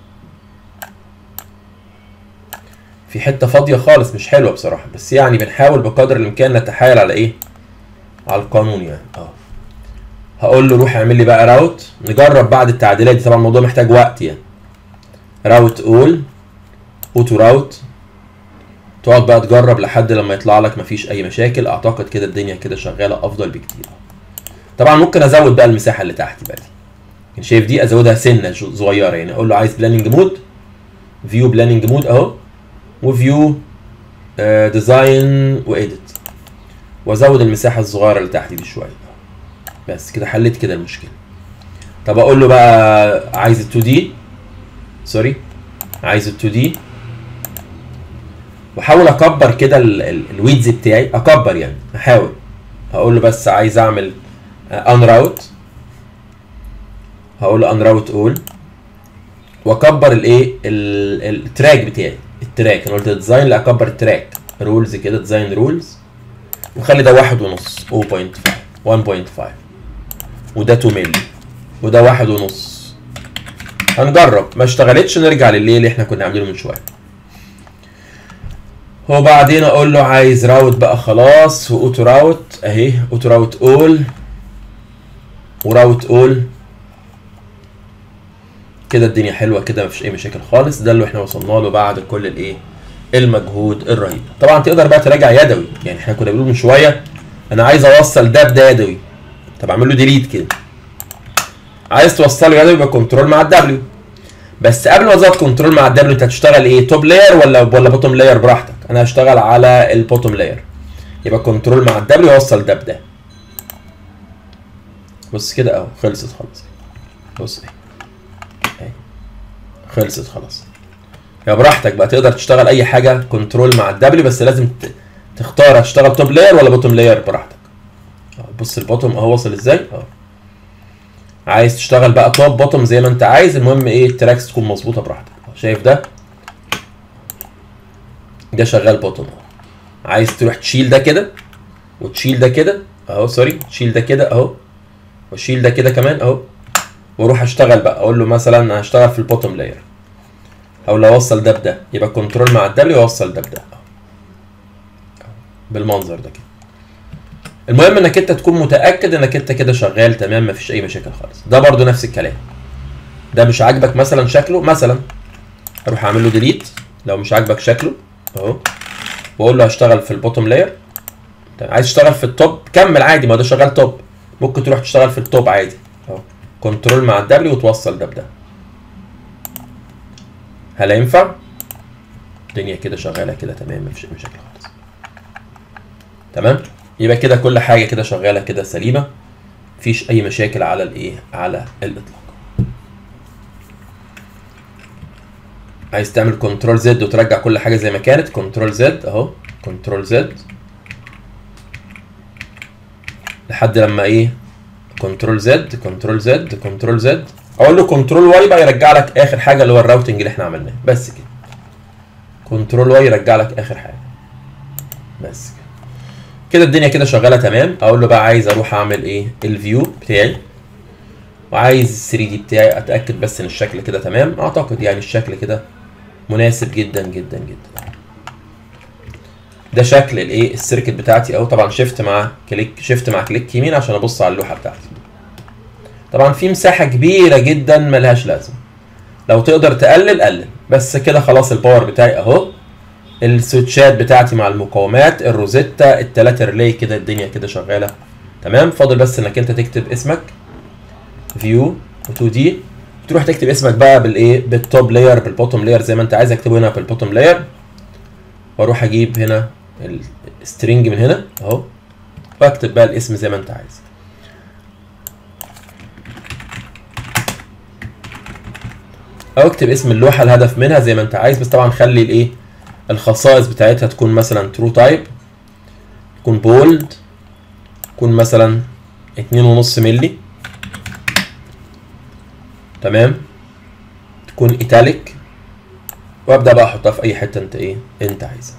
في حته فاضيه خالص مش حلوه بصراحه بس يعني بنحاول بقدر الامكان نتحايل على ايه على القانون يعني اه هقول له روح اعمل لي بقى راوت نجرب بعد التعديلات دي طبعا الموضوع محتاج وقت يعني راوت اول اوتو راوت تقعد بقى تجرب لحد لما يطلع لك مفيش اي مشاكل اعتقد كده الدنيا كده شغاله افضل بكتير طبعا ممكن ازود بقى المساحه اللي تحت بقى دي شايف دي ازودها سنه صغيره يعني اقول له عايز بلاننج مود فيو بلاننج مود اهو وفيو ديزاين واديت وازود المساحه الصغيره اللي تحت دي شويه بس كده حليت كده المشكله طب اقول له بقى عايز ال 2 دي سوري عايز ال 2 دي واحاول اكبر كده الويدز بتاعي اكبر يعني احاول هقول له بس عايز اعمل ان راوت هقول له ان راوت اول واكبر الايه التراك بتاعي التراك انا قلت ديزاين لا اكبر التراك رولز كده ديزاين رولز وخلي ده واحد ونص 0.5 1.5 وده 2 مللي وده واحد ونص هنجرب ما اشتغلتش نرجع للي اللي احنا كنا عاملينه من شويه وبعدين اقول له عايز راوت بقى خلاص واوتو راوت اهي اوتو راوت اول وراوت اول كده الدنيا حلوه كده مفيش اي مشاكل خالص ده اللي احنا وصلنا له بعد كل الايه المجهود الرهيب طبعا تقدر بقى تراجع يدوي يعني احنا كنا بنقول من شويه انا عايز اوصل ده بده يدوي طب اعمل له ديليت كده عايز توصله يدوي يبقى كنترول مع الدبليو بس قبل ما تظبط كنترول مع الدبليو انت هتشتغل ايه توب لاير ولا ولا بوتوم لاير براحتك انا هشتغل على البوتوم لاير يبقى كنترول مع الدبليو يوصل ده بده بص كده اهو خلصت خلاص بص اهي اهي خلصت خلاص يا براحتك بقى تقدر تشتغل اي حاجه كنترول مع الدبليو بس لازم ت- تختار هتشتغل توب لاير ولا بوتوم لاير براحتك أهو بص البوتوم اهو وصل ازاي اهو عايز تشتغل بقى توب بوتوم زي ما انت عايز المهم ايه التراكس تكون مظبوطه براحتك أهو شايف ده ده شغال بوتوم اهو عايز تروح تشيل ده كده وتشيل ده كده اهو سوري تشيل ده كده اهو واشيل ده كده كمان اهو واروح اشتغل بقى اقول له مثلا انا هشتغل في البوتوم لاير او لو اوصل ده بده يبقى كنترول مع الدبليو واوصل ده بده أهو. بالمنظر ده كده المهم انك انت تكون متاكد انك انت كده شغال تمام مفيش اي مشاكل خالص ده برضو نفس الكلام ده مش عاجبك مثلا شكله مثلا اروح اعمل له ديليت لو مش عاجبك شكله اهو واقول له هشتغل في البوتوم لاير عايز تشتغل في التوب كمل عادي ما ده شغال توب ممكن تروح تشتغل في التوب عادي اهو كنترول مع الدبليو وتوصل ده بده هل هينفع؟ الدنيا كده شغاله كده تمام مفيش اي مشاكل خالص تمام يبقى كده كل حاجه كده شغاله كده سليمه مفيش اي مشاكل على الايه على الاطلاق عايز تعمل كنترول زد وترجع كل حاجه زي ما كانت كنترول زد اهو كنترول زد لحد لما ايه كنترول زد كنترول زد كنترول زد اقول له كنترول واي بقى يرجع لك اخر حاجه اللي هو الراوتنج اللي احنا عملناه بس كده كنترول واي يرجع لك اخر حاجه بس كده كده الدنيا كده شغاله تمام اقول له بقى عايز اروح اعمل ايه الفيو بتاعي وعايز ال 3 دي بتاعي اتاكد بس ان الشكل كده تمام اعتقد يعني الشكل كده مناسب جدا جدا جدا ده شكل الايه السيركت بتاعتي اهو طبعا شيفت مع كليك شيفت مع كليك يمين عشان ابص على اللوحه بتاعتي طبعا في مساحه كبيره جدا ملهاش لازمه لو تقدر تقلل قلل بس كده خلاص الباور بتاعي اهو السويتشات بتاعتي مع المقاومات الروزيتا التلاتة ريلي كده الدنيا كده شغاله تمام فاضل بس انك انت تكتب اسمك فيو و2 دي تروح تكتب اسمك بقى بالايه بالتوب لاير بالبوتوم لاير زي ما انت عايز اكتبه هنا بالبوتوم لاير واروح اجيب هنا السترنج من هنا اهو واكتب بقى الاسم زي ما انت عايز او اكتب اسم اللوحه الهدف منها زي ما انت عايز بس طبعا خلي الايه الخصائص بتاعتها تكون مثلا ترو تايب تكون بولد تكون مثلا اتنين ونص ملي تمام تكون ايتاليك وابدا بقى احطها في اي حته انت ايه انت عايزها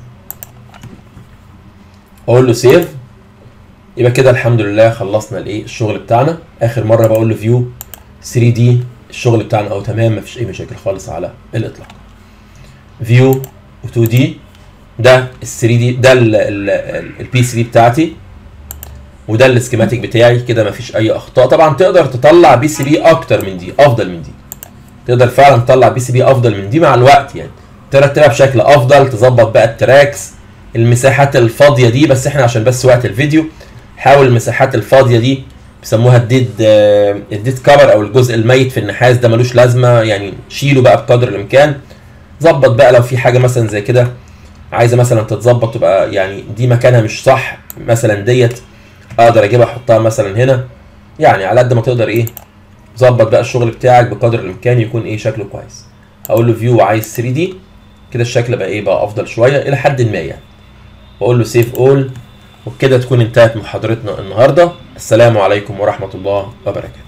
اقول له سيف يبقى كده الحمد لله خلصنا الايه الشغل بتاعنا اخر مره بقول له فيو 3 دي الشغل بتاعنا اهو تمام مفيش اي مشاكل خالص على الاطلاق فيو و2 دي ده ال 3 دي ده البي سي دي بتاعتي وده السكيماتيك بتاعي كده مفيش اي اخطاء طبعا تقدر تطلع بي سي بي اكتر من دي افضل من دي تقدر فعلا تطلع بي سي بي افضل من دي مع الوقت يعني ترتبها بشكل افضل تظبط بقى التراكس المساحات الفاضيه دي بس احنا عشان بس وقت الفيديو حاول المساحات الفاضيه دي بيسموها الديد الديد كفر او الجزء الميت في النحاس ده ملوش لازمه يعني شيله بقى بقدر الامكان ظبط بقى لو في حاجه مثلا زي كده عايزه مثلا تتظبط تبقى يعني دي مكانها مش صح مثلا ديت اقدر اجيبها احطها مثلا هنا يعني على قد ما تقدر ايه ظبط بقى الشغل بتاعك بقدر الامكان يكون ايه شكله كويس اقول له فيو عايز 3 دي كده الشكل بقى ايه بقى افضل شويه الى حد ما يعني واقول له سيف اول وبكده تكون انتهت محاضرتنا النهارده السلام عليكم ورحمه الله وبركاته